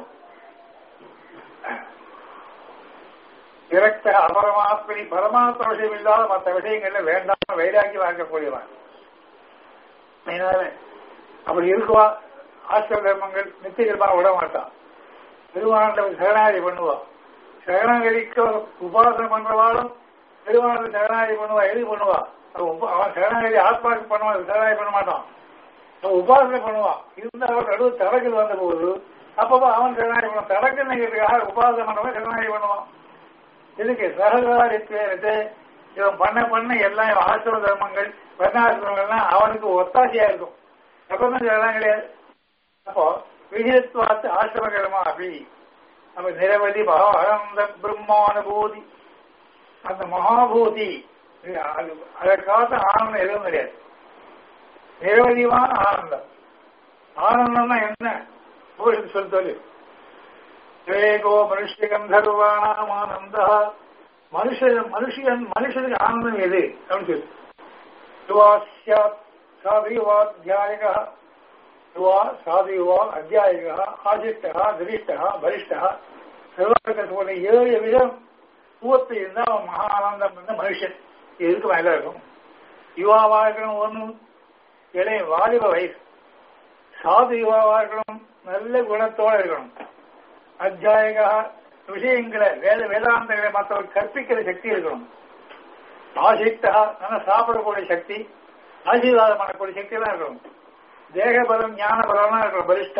விரக்த அபரமாத்மனி பரமாத்ம விஷயம் இல்லாத மற்ற விஷயங்கள்ல வேண்டாம் வைராக்கி வாங்கக்கூடியவன் அதனால அப்படி இருக்குவா ஆசிர தர்மங்கள் நித்தியமா விட மாட்டான் பெருமாண்டவன் சரணாதி பண்ணுவா சரணாகதிக்கு உபாசனை பண்றவாளும் பெருமாள் சரணாதி பண்ணுவா எது பண்ணுவா அவன் உப- அவன் சரணாகதி ஆத்மாவுக்கு பண்ணுவான் சரணாதி பண்ண மாட்டான் அவன் உபாசனை பண்ணுவான் இருந்தா அவன் நடுவு தடங்கள் வந்த போது அப்பப்போ அவன் சரணாதி பண்ணுவான் தடக்குன்னு உபாசனை பண்ணவன் சரணாதி பண்ணுவான் இதுக்கு சககாரித்து இவன் பண்ண பண்ண எல்லாம் இவன் ஆசிரம தர்மங்கள் வர்ணாசிரமங்கள்லாம் அவனுக்கு ஒத்தாசையா இருக்கும் அப்பதான் இதெல்லாம் கிடையாது அப்போ விகிதத்துவாத்து ஆசிரம கர்மா அப்படி அப்ப நிரவதி மகானந்த பிரம்மானுபூதி அந்த மகாபூதி இது அது- அதை காத்த ஆனந்தம் எதுவும் கிடையாது நிரவதியான ஆனந்தம் ஆனந்தம்னா என்ன போய் சொல்லி சொல்லு விவேகோ மனுஷ்ய கந்தர்வானாம் ஆனந்த மனுஷன் மனுஷன் மனுஷனுக்கு ஆனந்தம் எது அப்படின்னு சொல்லு யுவா சியாத் சாதியுவாத்தியாயக யுவா சாதியுவா அத்தியாயக ஆதிஷ்டா திரிஷ்டா பரிஷ்டா செல்வாக்கத்தோட ஏழு விதம் பூவத்தை இருந்தால் அவன் மகா ஆனந்தம் வந்து மனுஷன் இது இருக்கு மேல இருக்கும் யுவாவா இருக்கணும் ஒண்ணு இளைய வாலிப வயசு சாது யுவாவா இருக்கணும் நல்ல குணத்தோட இருக்கணும் அத்தியாயகா விஷயங்களை வேத வேதாந்தங்களை மற்றவர் கற்பிக்கிற சக்தி இருக்கணும் ஆசிக்தா நல்லா சாப்பிடக்கூடிய சக்தி ஆசீர்வாதம் பண்ணக்கூடிய சக்தி எல்லாம் இருக்கணும் தேகபலம் ஞான பலம்லாம் இருக்கணும் பலிஷ்டா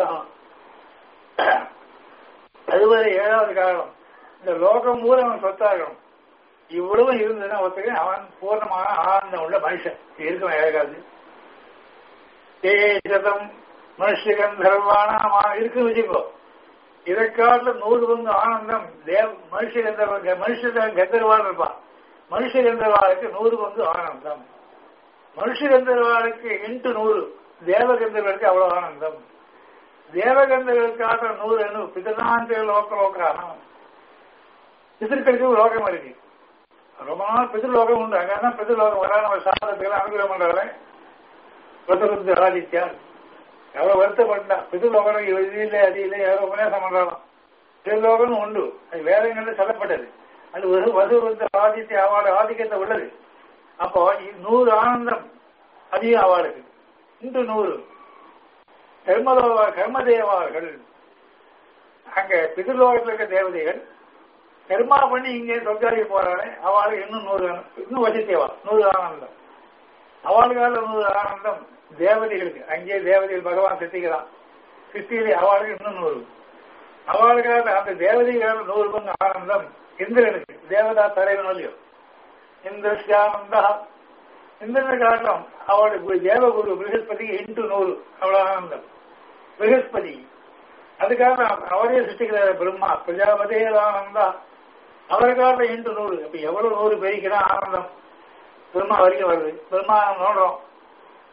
அதுவரை ஏழாவது காரணம் இந்த லோகம் மூலம் அவன் சொத்தா இருக்கணும் இவ்வளவு இருந்ததுன்னா ஒருத்தருக்கு அவன் பூர்ணமான ஆனந்தம் உள்ள மனுஷன் இது இருக்கும் ஏகாது தேசதம் மனுஷகன் தர்வானா இருக்குன்னு வச்சுக்கோ இதை காட்டில நூறு பங்கு ஆனந்தம் தேவ மனுஷ கந்தர்வ மனுஷ கந்தர்வான் இருப்பான் மனுஷ கந்தர்வாளுக்கு நூறு பங்கு ஆனந்தம் மனுஷ கந்தர்வாளுக்கு இன்ட்டு நூறு தேவ கந்தர்களுக்கு அவ்வளவு ஆனந்தம் தேவகந்தர்களுக்காக நூறு அணு பிதனாந்த லோக லோகானம் பிதர்களுக்கு ஒரு லோகம் இருக்கு ரொம்ப நாள் பிதிர்லோகம் உண்டு அங்கதான் பிதிர்லோகம் வரா நம்ம சாதத்துக்கு அனுகிரகம் பண்றாரு பிரதபுத்த ஆதித்யா எவ்வளவு வருத்தப்பட்டா பிதுலோகம் இது இல்லை அது இல்லை எவ்வளவு உபநேசம் பண்றாலும் திருலோகம் உண்டு அது வேதங்கள்ல சொல்லப்பட்டது அது ஒரு வசுவந்த ஆதித்ய அவளோட ஆதிக்கத்தை உள்ளது அப்போ இ- நூறு ஆனந்தம் அதிகம் அவளுக்கு இன்று நூறு கர்மலோக கர்மதேவார்கள் அங்க பிதுலோகத்தில் இருக்க தேவதைகள் கர்மா பண்ணி இங்கே சொர்க்காரி போறாளே அவளுக்கு இன்னும் நூறு இன்னும் வசித்தேவா நூறு ஆனந்தம் அவளுக்கால நூறு ஆனந்தம் தேவதைகளுக்கு அங்கே தேவதைகள் பகவான் சித்திக்கிறான் சித்தியிலே அவளுக்கு இன்னும் நூறு அவளுக்காக அந்த தேவதைகள் நூறு பங்கு ஆனந்தம் இந்திரனுக்கு தேவதா தலைவன் இல்லையோ இந்திரஸ்யானந்தா இந்திரனை காட்டும் அவளுக்கு தேவகுரு பிருகஸ்பதி இன்ட்டு நூறு அவ்வளவு ஆனந்தம் பிருகஸ்பதி அதுக்காக அவரே சிருஷ்டிக்கிறார் பிரம்மா பிரஜாபதே ஆனந்தா அவருக்காக இன்ட்டு நூறு அப்ப எவ்வளவு நூறு பெருக்கிறா ஆனந்தம் பிரம்மா வரைக்கும் வருது பிரம்மா நம்ம நோடுறோம்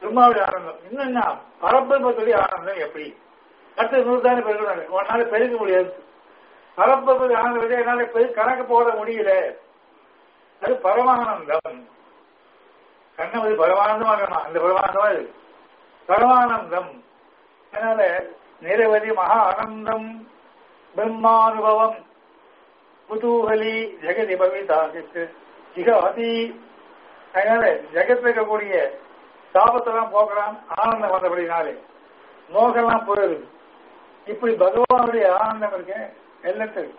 பிரம்மாவுடைய ஆனந்தம் இன்னும் என்ன பரபிரம்மத்துடைய ஆனந்தம் எப்படி அடுத்த நூறு தானே பெருகிறாங்க உன்னால பெருக்க முடியாது பரபிரம்மத்துடைய ஆனந்தம் விட என்னால பெரு- கணக்கு போட முடியல அது பரமானந்தம் கண்ணம் அது பரமானந்தமா இருக்கணும் அந்த பரமானந்தமா இது பரமானந்தம் அதனால நிரவதி மகா ஆனந்தம் பிரம்மானுபவம் குதூகலி ஜெகதி பவிதாகித்து ஜிகாதி அதனால ஜெகத்தில் இருக்கக்கூடிய தாபத்தெல்லாம் போக்கலாம் ஆனந்தம் வந்தபடினாலே மோகம்லாம் போயிடுது இப்படி பகவானுடைய ஆனந்தம் இருக்கு எல்லாத்துக்கும்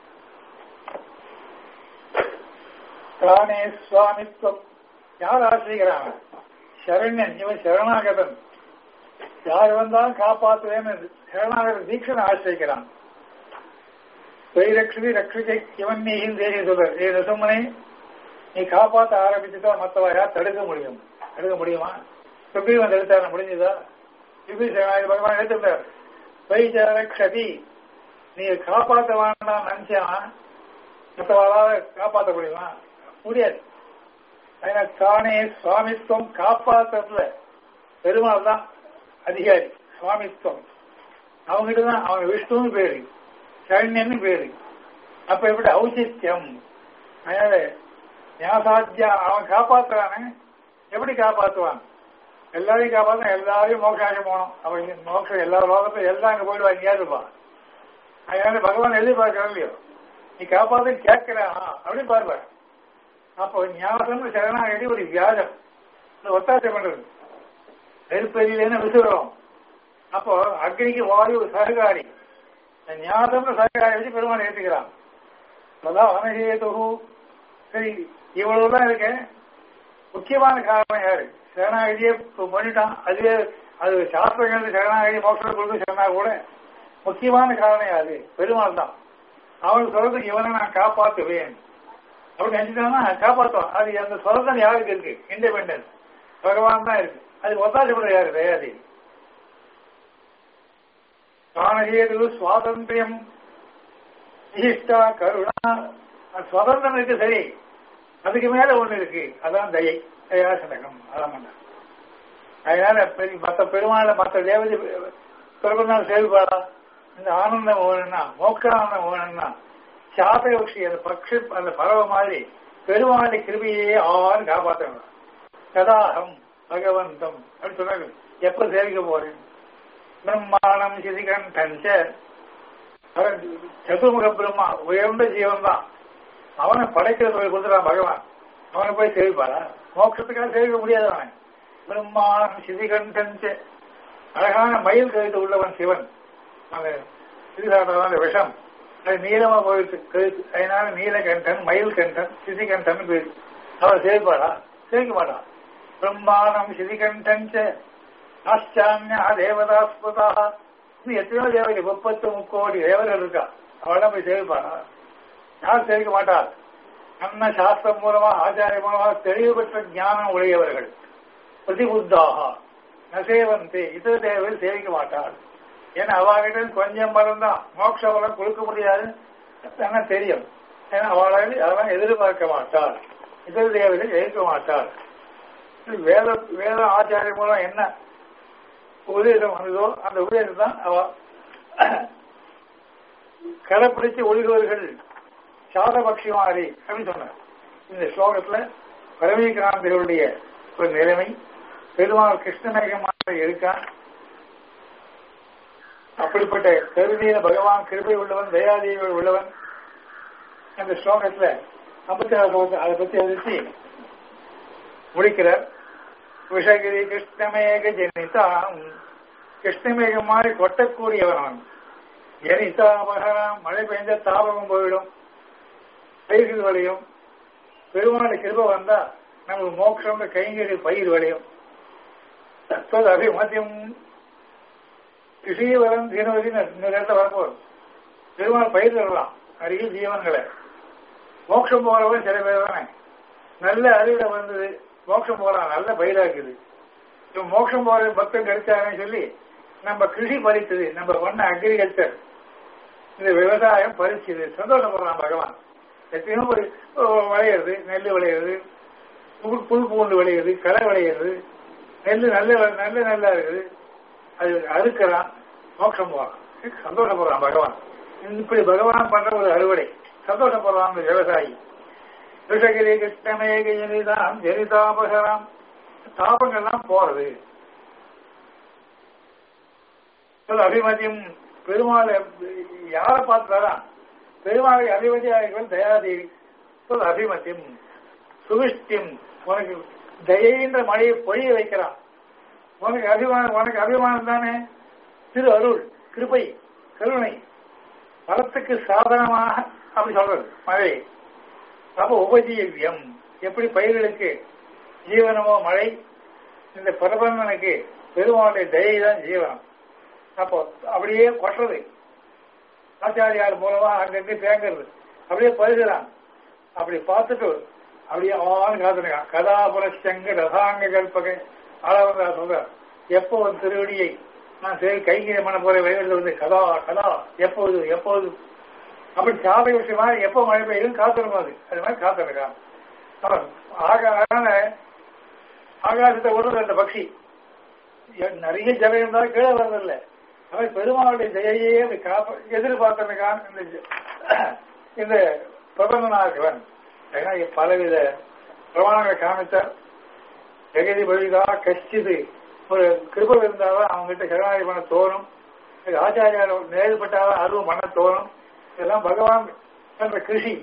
தானே சுவாமித்துவம் யார் ஆசிரிக்கிறாங்க சரண்யன் இவன் சரணாகதன் யார் வந்தாலும் காப்பாற்றுவேன்னு சரணாகத தீட்சனை ஆசிரிக்கிறான் பெய்ரக்ஷதி ரக்ஷிதை இவன் நீ தேடி சொல்ற ஏ ரசமனை நீ காப்பாற்ற ஆரம்பிச்சுட்டா மத்தவ யார் தடுக்க முடியும் தடுக்க முடியுமா சுக்ரீவன் தடுத்தார முடிஞ்சதா இப்படி சரணாகதி பகவான் எடுத்துட்டார் பெய்ஜ ரக்ஷதி நீ காப்பாற்ற வேண்டாம் நினைச்சான் மற்றவாளால காப்பாற்ற முடியுமா முடியாது அதனால தானே சுவாமித்துவம் காப்பாத்துறதுல பெருமாள் தான் அதிகாரி சுவாமித்துவம் அவங்ககிட்ட தான் அவன் விஷ்ணுன்னு பேரு சரண்யன்னு பேரு அப்ப எப்படி ஔச்சித்யம் அதனால ஞாசாத்தியா அவன் காப்பாத்துறானே எப்படி காப்பாத்துவான் எல்லாரையும் காப்பாத்த எல்லாரையும் மோட்சாயம் போகணும் அவன் மோட்சம் எல்லா லோகத்தையும் எல்லாம் அங்க போயிடுவா இங்கே இருப்பான் அதனால பகவான் எதிர்பார்க்கறான் இல்லையோ நீ காப்பாத்து கேட்கிறான் அப்படின்னு பார்ப்பார் அப்போ ஞாபகம் சரணாகதி ஒரு வியாஜம் இந்த ஒத்தாசை பண்றது நெருப்பெரியிலேன்னு விசுறோம் அப்போ அக்னிக்கு வாயு சககாரி ஞாபகம் சககாரி வச்சு பெருமாள் ஏற்றுக்கிறான் அதான் அனகேது சரி இவ்வளவுதான் இருக்கேன் முக்கியமான காரணம் யாரு சரணாகதியே இப்ப பண்ணிட்டான் அதுவே அது சாஸ்திரங்கள் சரணாகதி மோட்சம் கொடுத்து சொன்னா கூட முக்கியமான காரணம் யாரு பெருமாள் தான் அவன் சொல்றது இவனை நான் காப்பாத்துவேன் அப்படி நினைச்சிட்டாங்கன்னா காப்பாற்றுவான் அது அந்த சுரதன் யாருக்கு இருக்கு இண்டிபெண்டன்ஸ் பகவான் தான் இருக்கு அது ஒத்தாசைப்பட யாரு தயாரி காணகேது சுவாதந்திரம் இஷ்டா கருணா அது சுதந்திரம் இருக்கு சரி அதுக்கு மேல ஒண்ணு இருக்கு அதான் தயை தயாசனகம் அதான் பண்ண அதனால பெரிய மற்ற பெருமாள மற்ற தேவதை பிறகுநாள் செயல்பாடா இந்த ஆனந்தம் வேணும்னா மோக்கானந்தம் வேணும்னா சாதயோஷி அந்த பக்ஷி அந்த பறவை மாதிரி பெருமாளை கிருபியே ஆறு காப்பாற்றணும் கதாகம் பகவந்தம் அப்படின்னு சொன்னாங்க எப்ப சேவிக்க போறேன் பிரம்மாணம் சிதிகண்டன் சதுர்முக பிரம்மா உயர்ந்த ஜீவன் தான் அவனை படைக்கிறது கொடுத்துறான் பகவான் அவனை போய் சேவிப்பாரா மோட்சத்துக்காக சேவிக்க முடியாது அவன் பிரம்மாணம் சிதிகண்டன் அழகான மயில் கழுத்து உள்ளவன் சிவன் அந்த சிதிகாட்டதான் விஷம் அது நீளமா போயிட்டு கழுத்து அதனால நீலகண்டன் மயில் கண்டன் சிதிகண்டன் பேரு அவர் சேவிப்பாரா சேவிக்க மாட்டான் பிரம்மாணம் சிதிகண்டன் ஆச்சாமியா தேவதாஸ்பதாக இது எத்தனையோ தேவதை முப்பத்து முக்கோடி தேவர்கள் இருக்கா அவெல்லாம் போய் சேவிப்பாரா யார் சேவிக்க மாட்டார் அன்ன சாஸ்திரம் மூலமா ஆச்சாரிய மூலமா தெளிவு பெற்ற ஞானம் உடையவர்கள் பிரதிபுத்தாக நசேவந்தே இதர தேவர்கள் சேவிக்க மாட்டார் ஏன்னா அவகிட்ட கொஞ்சம் பலம் தான் மோட்ச பலம் கொடுக்க முடியாது ஆனா தெரியும் ஏன்னா அவளால் அதெல்லாம் எதிர்பார்க்க மாட்டார் இதர தேவர்கள் ஏற்க மாட்டார் வேத வேத ஆச்சாரிய மூலம் என்ன உபதேசம் வந்ததோ அந்த உபதேசம் தான் அவ கடைப்பிடிச்சு ஒழுகுவர்கள் சாதபக்ஷிமாரி அப்படின்னு சொன்னார் இந்த ஸ்லோகத்துல பரமீகிராந்திகளுடைய ஒரு நிலைமை பெருமாள் கிருஷ்ணமேகமாக இருக்கான் அப்படிப்பட்ட கருணையில பகவான் கிருபை உள்ளவன் தயாதேவி உள்ளவன் அந்த ஸ்லோகத்துல ஐம்பத்தி ஆறு ஸ்லோகத்தை அதை பத்தி அறிவிச்சு முடிக்கிறார் விஷகிரி கிருஷ்ணமேக ஜனிதாம் கிருஷ்ணமேகம் மாதிரி கொட்டக்கூடியவன் அவன் ஜனிதா மகரம் மழை பெய்ஞ்ச தாபகம் போயிடும் பயிர்கள் விளையும் பெருமாள் கிருப வந்தா நமக்கு மோட்சம் கைங்கறி பயிர் விளையும் தற்போது அபிமத்தியம் கிருஷிவரம் தீனவதினு இந்த இடத்துல வரப்போகுது பெருமாள் பயிர் தரலாம் நிறைய ஜீவன்களை மோட்சம் போறவன் சில பேர் தானே நல்ல அறிவிட வந்தது மோட்சம் போறான் நல்ல பயிராக்குது இப்போ மோட்சம் போற பக்தன் கிடைச்சாங்கன்னு சொல்லி நம்ம கிருஷி பறித்தது நம்ம பண்ண அக்ரிகல்ச்சர் இந்த விவசாயம் பறிச்சது சந்தோஷப்படுறான் பகவான் எத்தனையோ ஒரு விளையிறது நெல் விளையிறது புல் புல் பூண்டு விளையிறது களை விளையிறது நெல் நல்ல நல்ல நல்லா இருக்குது அது அறுக்கிறான் மோட்சம் போறான் சந்தோஷப்படுறான் பகவான் இப்படி பகவான் பண்ற ஒரு அறுவடை சந்தோஷப்படுறான் அந்த விவசாயி விஷகிரி கிருஷ்ணமேக ஜனிதான் ஜனிதாபகரம் தாபங்கள்லாம் போறது அபிமதியும் பெருமாள் யாரை பார்த்து வரான் பெருமாளை அபிமதியாகிகள் தயாதேவி சொல் அபிமதியும் சுவிஷ்டியும் உனக்கு தயைன்ற மழையை பொழிய வைக்கிறான் உனக்கு அபிமானம் உனக்கு அபிமானம் தானே திரு அருள் கிருபை கருணை பலத்துக்கு சாதனமாக அப்படி சொல்றது மழை அப்ப உபஜீவியம் எப்படி பயிர்களுக்கு ஜீவனமோ மழை இந்த பிரபந்தனுக்கு பெருமாளுடைய தயை தான் ஜீவனம் அப்போ அப்படியே கொட்டுறது ஆச்சாரியார் மூலமா அங்கிருந்து தேங்கிறது அப்படியே பருகிறான் அப்படி பார்த்துட்டு அப்படியே ஆண் காத்துருக்கான் கதாபுரச்சங்க ரசாங்க கல்பகை அளவங்க சொல்ற எப்போ ஒரு திருவடியை நான் சரி கைகிற மன போற வயதில் வந்து கதா கதா எப்போது எப்போது அப்படி சாதக விஷயமா எப்போ மழை பெய்யும் காத்திருக்கும் அது அது மாதிரி காத்திருக்கான் அவன் ஆக அதனால ஆகாசத்தை விடுறது அந்த பக்ஷி நிறைய ஜலம் இருந்தாலும் கீழே வர்றதில்லை அவன் பெருமாளுடைய ஜெயையே அது காப்ப எதிர்பார்த்திருக்கான் இந்த இந்த பிரபந்தனாகிறவன் ஏன்னா பலவித பிரமாணங்களை காமித்தார் ஜெகதி பவிதா கஷ்டிது ஒரு கிருபம் இருந்தாலும் அவங்ககிட்ட சரணாகி பண்ண தோணும் ஆச்சாரியார் நேர்பட்டாலும் அருவம் பண்ண தோணும் இதெல்லாம் பகவான் என்ற கிருஷி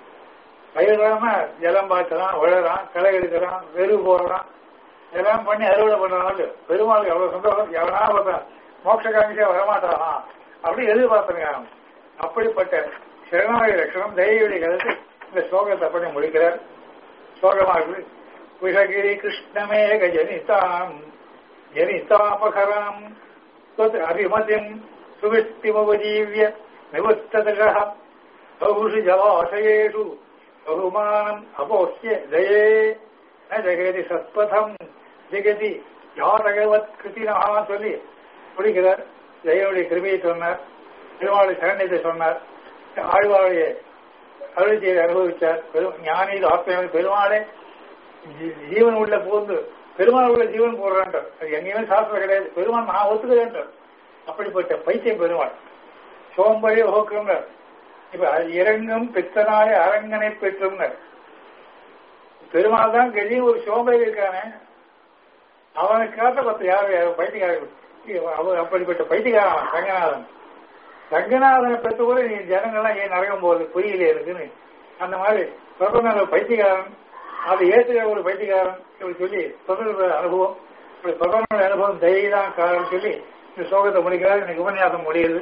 பயிராம ஜலம் பாய்ச்சலாம் விழறான் களை எடுக்கிறான் வெறு போடுறான் இதெல்லாம் பண்ணி அறுவடை பண்றனால பெருமாளுக்கு எவ்வளவு சந்தோஷம் எவனா பார்த்தான் மோட்ச காமிக்கா வரமாட்டானா அப்படி எதிர்பார்த்திருக்காங்க அப்படிப்பட்ட சரணாகி லட்சணம் தெய்வடைய கருத்து இந்த ஸ்லோகத்தை பண்ணி முடிக்கிறார் ஸ்லோகமா இருக்குது விஷகிரி கிருஷ்ணமேக ஜனிதாம் ஜனிதாபகராம் அபிமதிம் சுவிஷ்டிமுபஜீவிய நிவத்ததக பகுஷு ஜலாசயேஷு பகுமானம் அபோஷ்ய தயே ந ஜெகதி சத்பதம் ஜெகதி யாதகவத் கிருத்தினா சொல்லி முடிக்கிறார் ஜெயவுடைய கிருமியை சொன்னார் பெருமாளுடைய சரண்யத்தை சொன்னார் ஆழ்வாருடைய அருள்ச்சியை அனுபவித்தார் பெரும் ஞானியில் ஆத்மீக பெருமாளே ஜீவன் உள்ள போந்து பெருமாள் உள்ள ஜீவன் போடுறான்றார் அது எங்கேயுமே சாஸ்திரம் கிடையாது பெருமாள் நான் ஒத்துக்கிறேன்றார் அப்படிப்பட்ட பைத்தியம் பெருமாள் சோம்பரே ஓக்குங்கிறார் இப்ப இறங்கும் பித்தனாய அரங்கனை பெற்றுங்கிறார் பெருமாள் தான் கெளி ஒரு சோம்பேறி இருக்கானே அவனுக்கு காட்ட பத்து யார் பைத்தியக்காரர்கள் அவர் அப்படிப்பட்ட பைத்தியக்காரன் ரங்கநாதன் ரங்கநாதனை பெற்று கூட நீ ஜனங்கள்லாம் ஏன் நரகம் போகுது புரியல இருக்குன்னு அந்த மாதிரி பிரபந்தன பைத்தியக்காரன் அதை ஏற்றுக்கிற ஒரு பைத்தியக்காரன் இப்படி சொல்லி சொல்ற அனுபவம் இப்படி பிரபந்தன அனுபவம் தைரியதான் காரணம் சொல்லி இந்த சோகத்தை முடிக்கிறார் எனக்கு உபன்யாசம் முடியுது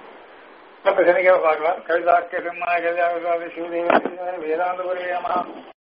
அப்ப சனிக்காக பார்க்கலாம் கவிதாக்கிய சிம்மா கல்யாண சிவதேவ வேதாந்த